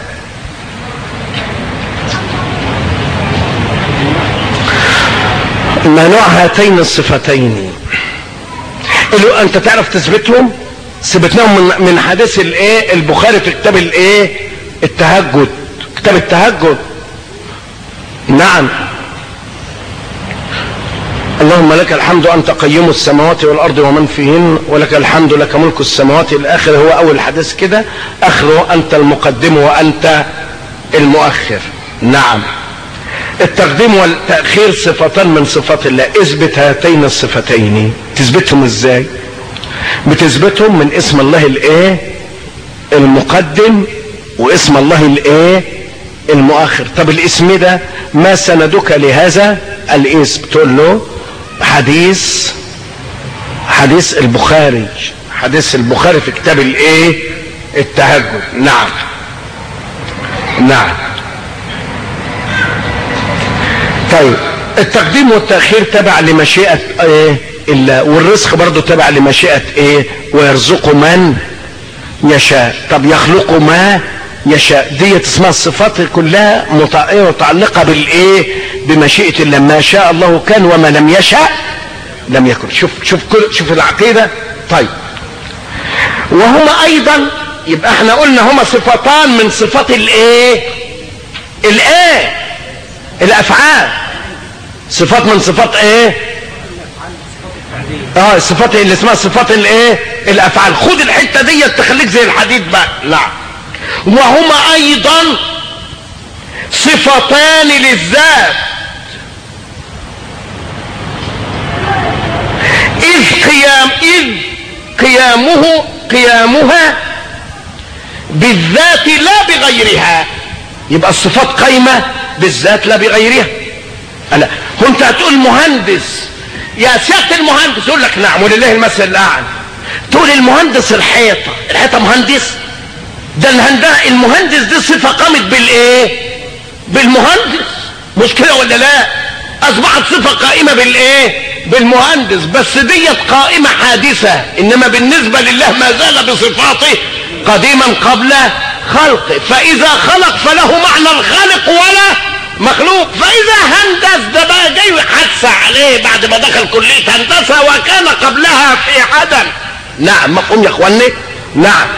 ما نوع هاتين الصفتين اللي انت تعرف تثبتهم ثبتناهم من من حديث الايه البخاري في كتاب الايه التهجد كتاب التهجد نعم اللهم لك الحمد انت قيم السماوات والارض ومن فيهن ولك الحمد لك ملك السماوات الاخر هو اول حديث كده اخره انت المقدم وانت المؤخر نعم التقديم والتأخير صفتان من صفات الله اثبت هاتين الصفتين تثبتهم ازاي بتثبتهم من اسم الله الايه المقدم واسم الله الايه المؤخر طب الاسم ده ما سندك لهذا الاسم تقول له حديث حديث البخاري حديث البخاري في كتاب الايه التهجد نعم نعم طيب التقديم والتأخير تبع لمشيئة ايه الله والرزق برضه تبع لمشيئة ايه ويرزق من يشاء طب يخلق ما يشاء دي اسمها الصفات كلها متعلقة بالايه بمشيئة الله ما شاء الله كان وما لم يشاء لم يكن شوف شوف كل شوف العقيدة طيب وهما ايضا يبقى احنا قلنا هما صفتان من صفات الايه الايه الافعال صفات من صفات ايه اه الصفات اللي اسمها صفات الايه الافعال خد الحته دي تخليك زي الحديد بقى نعم وهما ايضا صفتان للذات اذ قيام اذ قيامه قيامها بالذات لا بغيرها يبقى الصفات قايمه بالذات لا بغيرها لا هو انت هتقول مهندس يا سياده المهندس يقول لك نعم ولله المثل الاعلى تقول المهندس الحيطه الحيطه مهندس ده الهندسه المهندس دي صفه قامت بالايه بالمهندس مش كده ولا لا اصبحت صفه قائمه بالايه بالمهندس بس ديت قائمة حادثة انما بالنسبة لله ما زال بصفاته قديما قبل خلقه فاذا خلق فله معنى الخالق ولا مخلوق فاذا هندس ده بقى جاي حادثة عليه بعد ما دخل كلية هندسة وكان قبلها في عدم نعم مفهوم يا اخواني نعم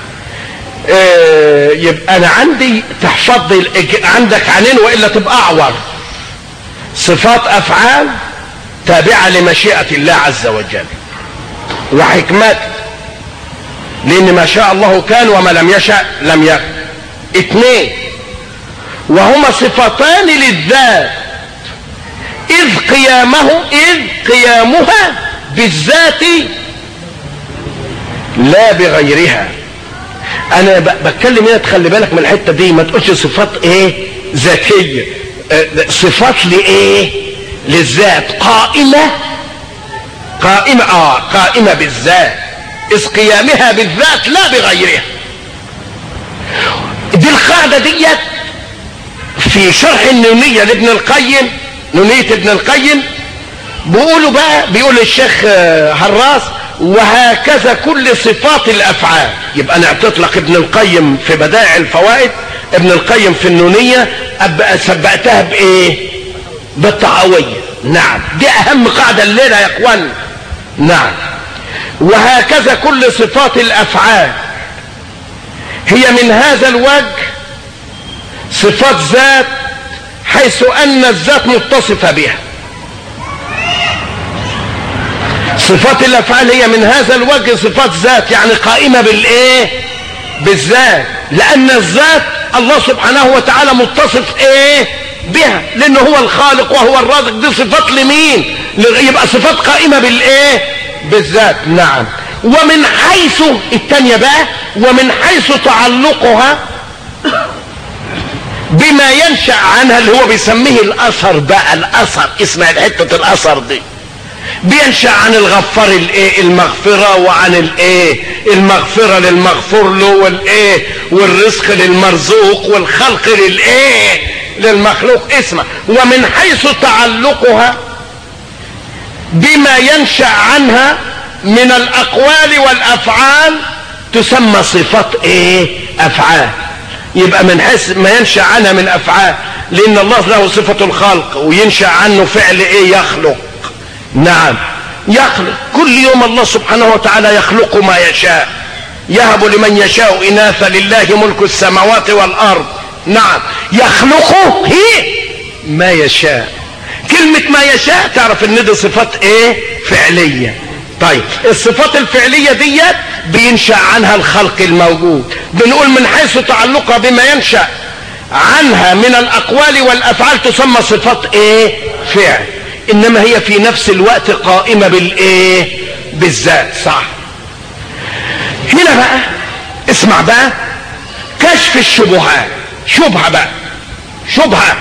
آه يبقى انا عندي تحفظ لي الإج- عندك عنين والا تبقى اعور صفات افعال تابعة لمشيئة الله عز وجل وحكمته لان ما شاء الله كان وما لم يشأ لم يكن اثنين وهما صفتان للذات اذ قيامه اذ قيامها بالذات لا بغيرها انا ب- بتكلم هنا تخلي بالك من الحته دي ما تقولش صفات ايه ذاتيه آه، صفات لايه للذات قائمه قائمه اه قائمه بالذات اذ قيامها بالذات لا بغيرها دي القاعده ديت في شرح النونيه لابن القيم نونيه ابن القيم بيقولوا بقى بيقول الشيخ آه، هراس وهكذا كل صفات الافعال يبقى انا اعتطلق ابن القيم في بدائع الفوائد ابن القيم في النونيه أبقى سبقتها بايه بالطعويه نعم دي اهم قاعده الليله يا اخوان نعم وهكذا كل صفات الافعال هي من هذا الوجه صفات ذات حيث ان الذات متصفه بها صفات الافعال هي من هذا الوجه صفات ذات يعني قائمه بالايه بالذات لان الذات الله سبحانه وتعالى متصف ايه بها لانه هو الخالق وهو الرازق دي صفات لمين يبقى صفات قائمه بالايه بالذات نعم ومن حيث التانية بقى ومن حيث تعلقها بما ينشأ عنها اللي هو بيسميه الاثر بقى الاثر اسمها حته الاثر دي بينشأ عن الغفار الايه المغفرة وعن الايه المغفرة للمغفور له والايه والرزق للمرزوق والخلق للايه للمخلوق اسمه ومن حيث تعلقها بما ينشأ عنها من الاقوال والافعال تسمى صفات ايه افعال يبقى من حيث ما ينشأ عنها من افعال لان الله له صفة الخلق وينشأ عنه فعل ايه يخلق نعم يخلق كل يوم الله سبحانه وتعالى يخلق ما يشاء يهب لمن يشاء إناثا لله ملك السماوات والأرض نعم يخلقه هي ما يشاء كلمة ما يشاء تعرف ان دي صفات ايه فعلية طيب الصفات الفعلية ديت بينشأ عنها الخلق الموجود بنقول من حيث تعلقها بما ينشأ عنها من الأقوال والأفعال تسمى صفات ايه فعل انما هي في نفس الوقت قائمة بالايه بالذات صح هنا بقى اسمع بقى كشف الشبهات شبهة بقى شبهة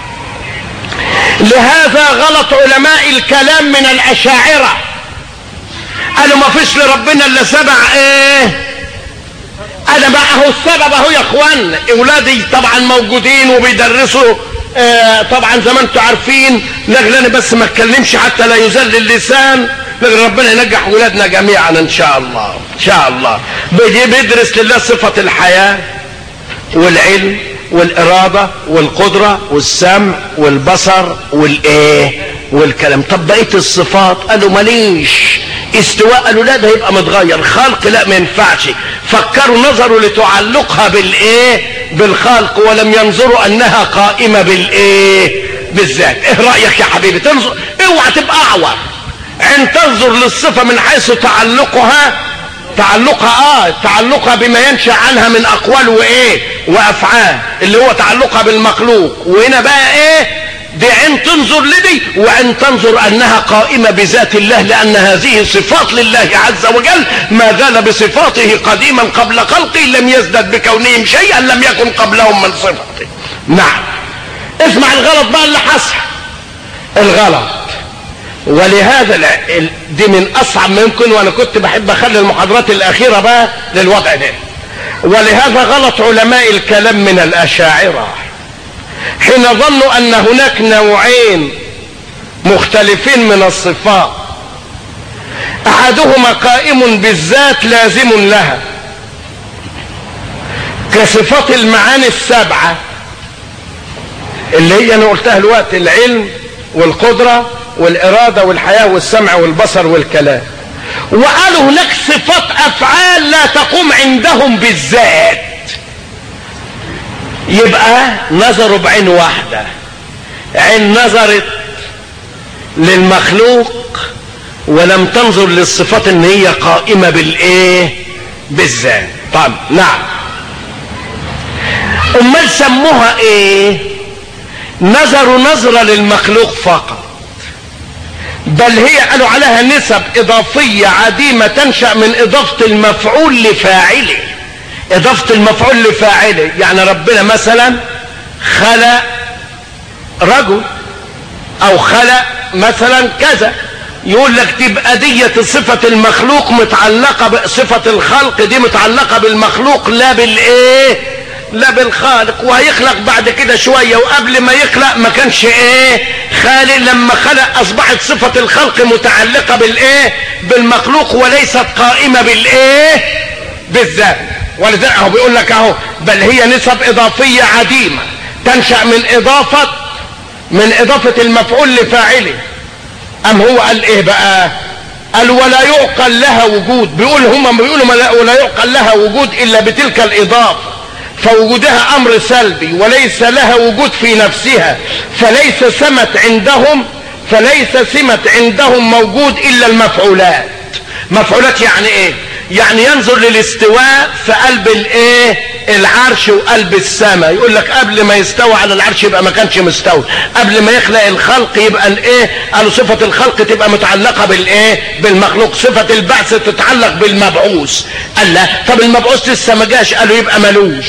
لهذا غلط علماء الكلام من الاشاعرة قالوا ما فيش لربنا الا سبع ايه انا بقى اهو السبب اهو يا اخوان اولادي طبعا موجودين وبيدرسوا آه طبعا زي ما انتم عارفين لغلاني بس ما اتكلمش حتى لا يزل اللسان لغن ربنا ينجح ولادنا جميعا ان شاء الله ان شاء الله بيجي بيدرس لله صفة الحياة والعلم والإرادة والقدرة والسمع والبصر والإيه والكلام طب بقية الصفات قالوا ماليش استواء قالوا لا ده هيبقى متغير خلق لا ما ينفعش فكروا نظروا لتعلقها بالايه بالخلق ولم ينظروا انها قائمة بالايه بالذات ايه رأيك يا حبيبي تنظر اوعى تبقى اعور عند تنظر للصفة من حيث تعلقها تعلقها اه تعلقها بما ينشأ عنها من اقوال وايه وافعال اللي هو تعلقها بالمخلوق وهنا بقى ايه دي عين تنظر لدي وعين تنظر انها قائمة بذات الله لان هذه صفات لله عز وجل ما زال بصفاته قديما قبل خلقه لم يزدد بكونهم شيئا لم يكن قبلهم من صفته نعم اسمع الغلط بقى اللي حصل الغلط ولهذا دي من اصعب ما يمكن وانا كنت بحب اخلي المحاضرات الاخيرة بقى للوضع ده ولهذا غلط علماء الكلام من الاشاعره حين ظنوا ان هناك نوعين مختلفين من الصفات احدهما قائم بالذات لازم لها كصفات المعاني السبعه اللي هي انا قلتها الوقت العلم والقدره والاراده والحياه والسمع والبصر والكلام وقالوا هناك صفات افعال لا تقوم عندهم بالذات يبقى نظروا بعين واحده عين نظرت للمخلوق ولم تنظر للصفات ان هي قائمه بالايه بالذات طب نعم امال سموها ايه نظروا نظره للمخلوق فقط بل هي قالوا عليها نسب اضافيه عديمه تنشا من اضافه المفعول لفاعله اضافه المفعول لفاعله يعني ربنا مثلا خلق رجل او خلق مثلا كذا يقول لك تبقى دية صفة المخلوق متعلقة بصفة الخلق دي متعلقة بالمخلوق لا بالايه لا بالخالق وهيخلق بعد كده شوية وقبل ما يخلق ما كانش ايه خالق لما خلق اصبحت صفة الخلق متعلقة بالايه بالمخلوق وليست قائمة بالايه بالذات ولذلك هو بيقول لك اهو بل هي نسب اضافية عديمة تنشأ من اضافة من اضافة المفعول لفاعله ام هو قال ايه بقى قال ولا يعقل لها وجود بيقول هم بيقولوا ولا يعقل لها وجود الا بتلك الاضافه فوجودها امر سلبي وليس لها وجود في نفسها فليس سمت عندهم فليس سمت عندهم موجود الا المفعولات مفعولات يعني ايه يعني ينظر للاستواء في قلب الايه العرش وقلب السماء يقول لك قبل ما يستوى على العرش يبقى ما كانش مستوي قبل ما يخلق الخلق يبقى الايه قالوا صفة الخلق تبقى متعلقة بالايه بالمخلوق صفة البعث تتعلق بالمبعوث قال لا طب المبعوث لسه ما جاش قالوا يبقى ملوش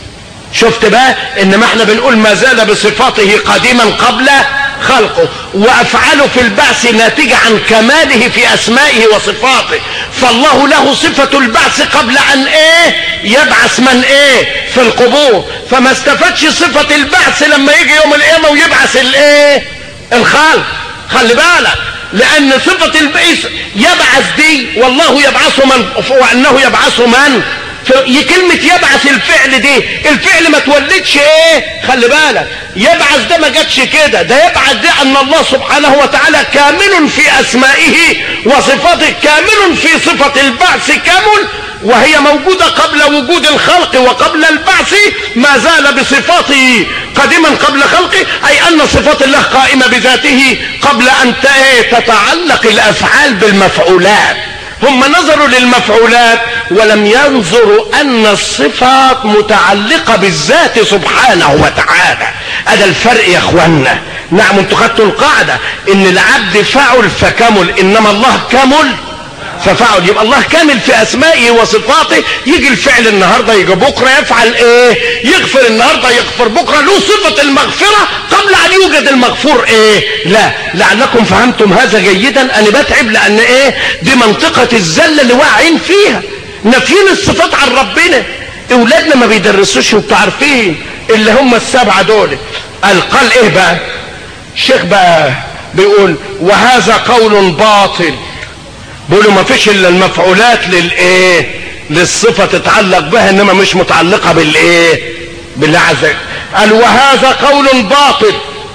شفت بقى انما احنا بنقول ما زال بصفاته قديما قبل خلقه وافعاله في البعث ناتجة عن كماله في اسمائه وصفاته فالله له صفة البعث قبل ان ايه يبعث من ايه في القبور فما استفادش صفة البعث لما يجي يوم القيامة ويبعث الايه الخلق خلي بالك لان صفة البعث يبعث دي والله يبعث من وانه يبعث من كلمة يبعث الفعل دي الفعل ما تولدش ايه خلي بالك يبعث ده ما جاتش كده ده يبعث ده ان الله سبحانه وتعالى كامل في اسمائه وصفاته كامل في صفة البعث كامل وهي موجودة قبل وجود الخلق وقبل البعث ما زال بصفاته قديما قبل خلقه اي ان صفات الله قائمة بذاته قبل ان تتعلق الافعال بالمفعولات هم نظروا للمفعولات ولم ينظروا ان الصفات متعلقه بالذات سبحانه وتعالى هذا الفرق يا اخوانا نعم انتوا خدتوا القاعده ان العبد فعل فكمل انما الله كمل ففعل يبقى الله كامل في اسمائه وصفاته يجي الفعل النهارده يجي بكره يفعل ايه يغفر النهارده يغفر بكره له صفه المغفره قبل ان يوجد المغفور ايه لا لعلكم فهمتم هذا جيدا انا بتعب لان ايه دي منطقه الزله اللي واقعين فيها نافيين الصفات عن ربنا اولادنا ما بيدرسوش انتوا عارفين اللي هم السبعه دول قال قال ايه بقى الشيخ بقى بيقول وهذا قول باطل بيقولوا ما فيش الا المفعولات للايه للصفه تتعلق بها انما مش متعلقه بالايه بالله عز وجل قال وهذا قول باطل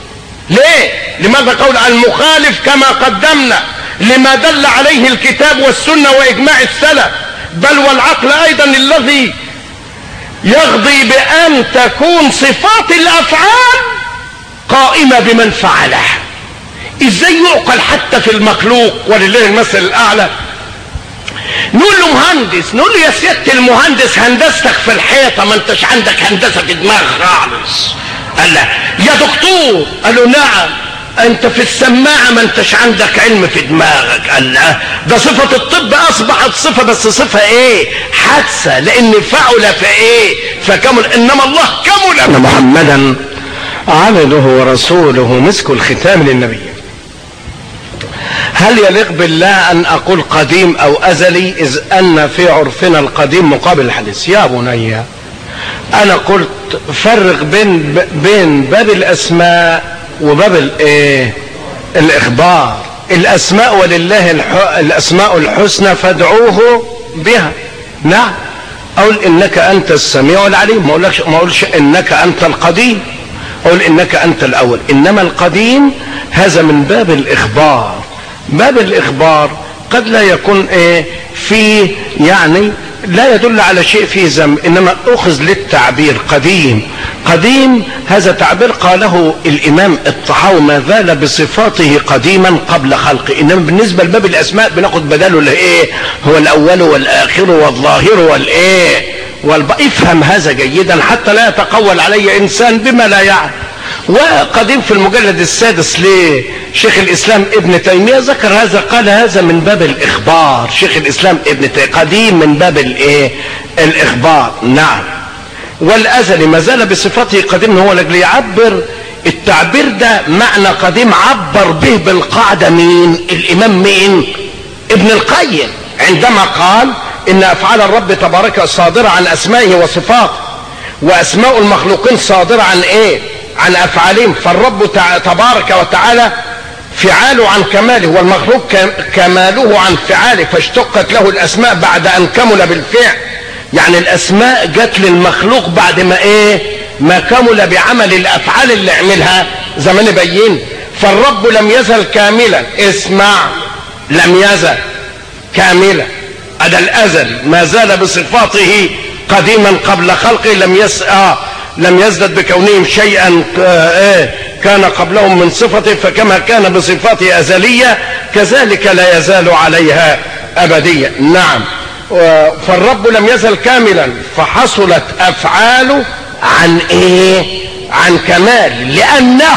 ليه لماذا قول المخالف كما قدمنا لما دل عليه الكتاب والسنه واجماع السلف بل والعقل ايضا الذي يقضي بان تكون صفات الافعال قائمه بمن فعلها ازاي يعقل حتى في المخلوق ولله المثل الاعلى نقول له مهندس نقول له يا سياده المهندس هندستك في الحيطه ما انتش عندك هندسه في دماغ خالص قال لا يا دكتور قال له نعم انت في السماعه ما انتش عندك علم في دماغك قال لا ده صفه الطب اصبحت صفه بس صفه ايه حادثه لان فعل فايه فكمل انما الله كمل ان محمدا عبده ورسوله مسك الختام للنبي هل يليق بالله ان اقول قديم او ازلي اذ ان في عرفنا القديم مقابل الحديث يا بني انا قلت فرق بين بين باب الاسماء وباب الايه الاخبار الاسماء ولله الح... الاسماء الحسنى فادعوه بها نعم اقول انك انت السميع العليم ما اقولكش ما اقولش انك انت القديم اقول انك انت الاول انما القديم هذا من باب الاخبار باب الاخبار قد لا يكون ايه فيه يعني لا يدل على شيء فيه ذنب انما اخذ للتعبير قديم قديم هذا تعبير قاله الامام الطحاوي ما زال بصفاته قديما قبل خلقه انما بالنسبه لباب الاسماء بناخد بداله الايه هو الاول والاخر والظاهر والايه والب... افهم هذا جيدا حتى لا يتقول علي انسان بما لا يعلم وقديم في المجلد السادس لشيخ الاسلام ابن تيميه ذكر هذا قال هذا من باب الاخبار شيخ الاسلام ابن تيميه قديم من باب الايه الاخبار نعم والازلي ما زال بصفته قديم هو لاجل يعبر التعبير ده معنى قديم عبر به بالقاعده مين الامام مين ابن القيم عندما قال ان افعال الرب تبارك صادره عن اسمائه وصفاته واسماء المخلوقين صادره عن ايه عن افعالهم فالرب تبارك وتعالى فعاله عن كماله والمخلوق كماله عن فعاله فاشتقت له الاسماء بعد ان كمل بالفعل يعني الاسماء جت للمخلوق بعد ما ايه ما كمل بعمل الافعال اللي عملها زمان بين فالرب لم يزل كاملا اسمع لم يزل كاملا هذا الازل ما زال بصفاته قديما قبل خلقه لم يس آه لم يزدد بكونهم شيئا آه كان قبلهم من صفته فكما كان بصفاته ازليه كذلك لا يزال عليها ابديه نعم فالرب لم يزل كاملا فحصلت افعاله عن ايه عن كمال لانه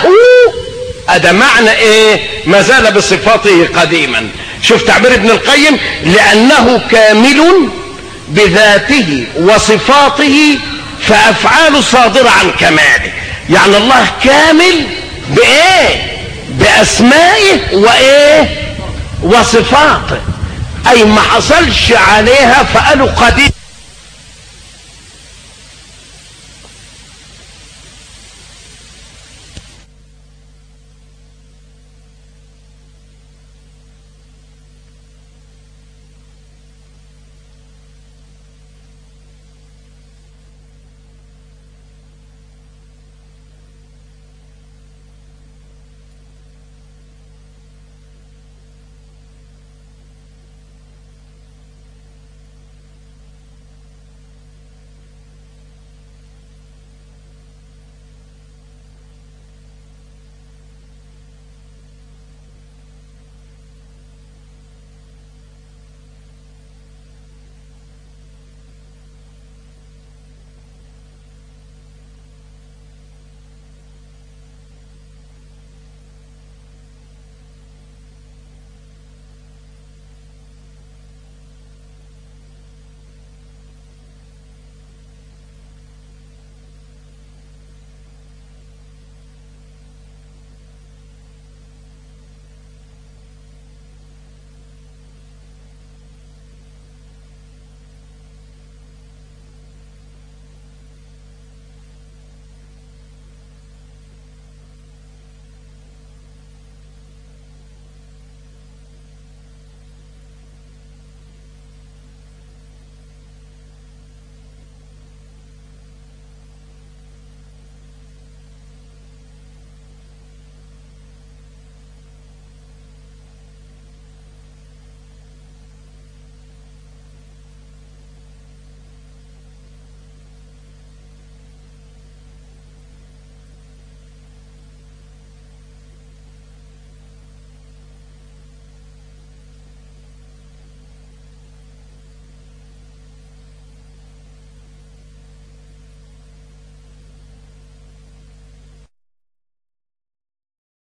هذا معنى ايه ما زال بصفاته قديما شوف تعبير ابن القيم لانه كامل بذاته وصفاته فافعاله صادره عن كماله يعني الله كامل بايه باسمائه وايه وصفاته اي ما حصلش عليها فقالوا قديم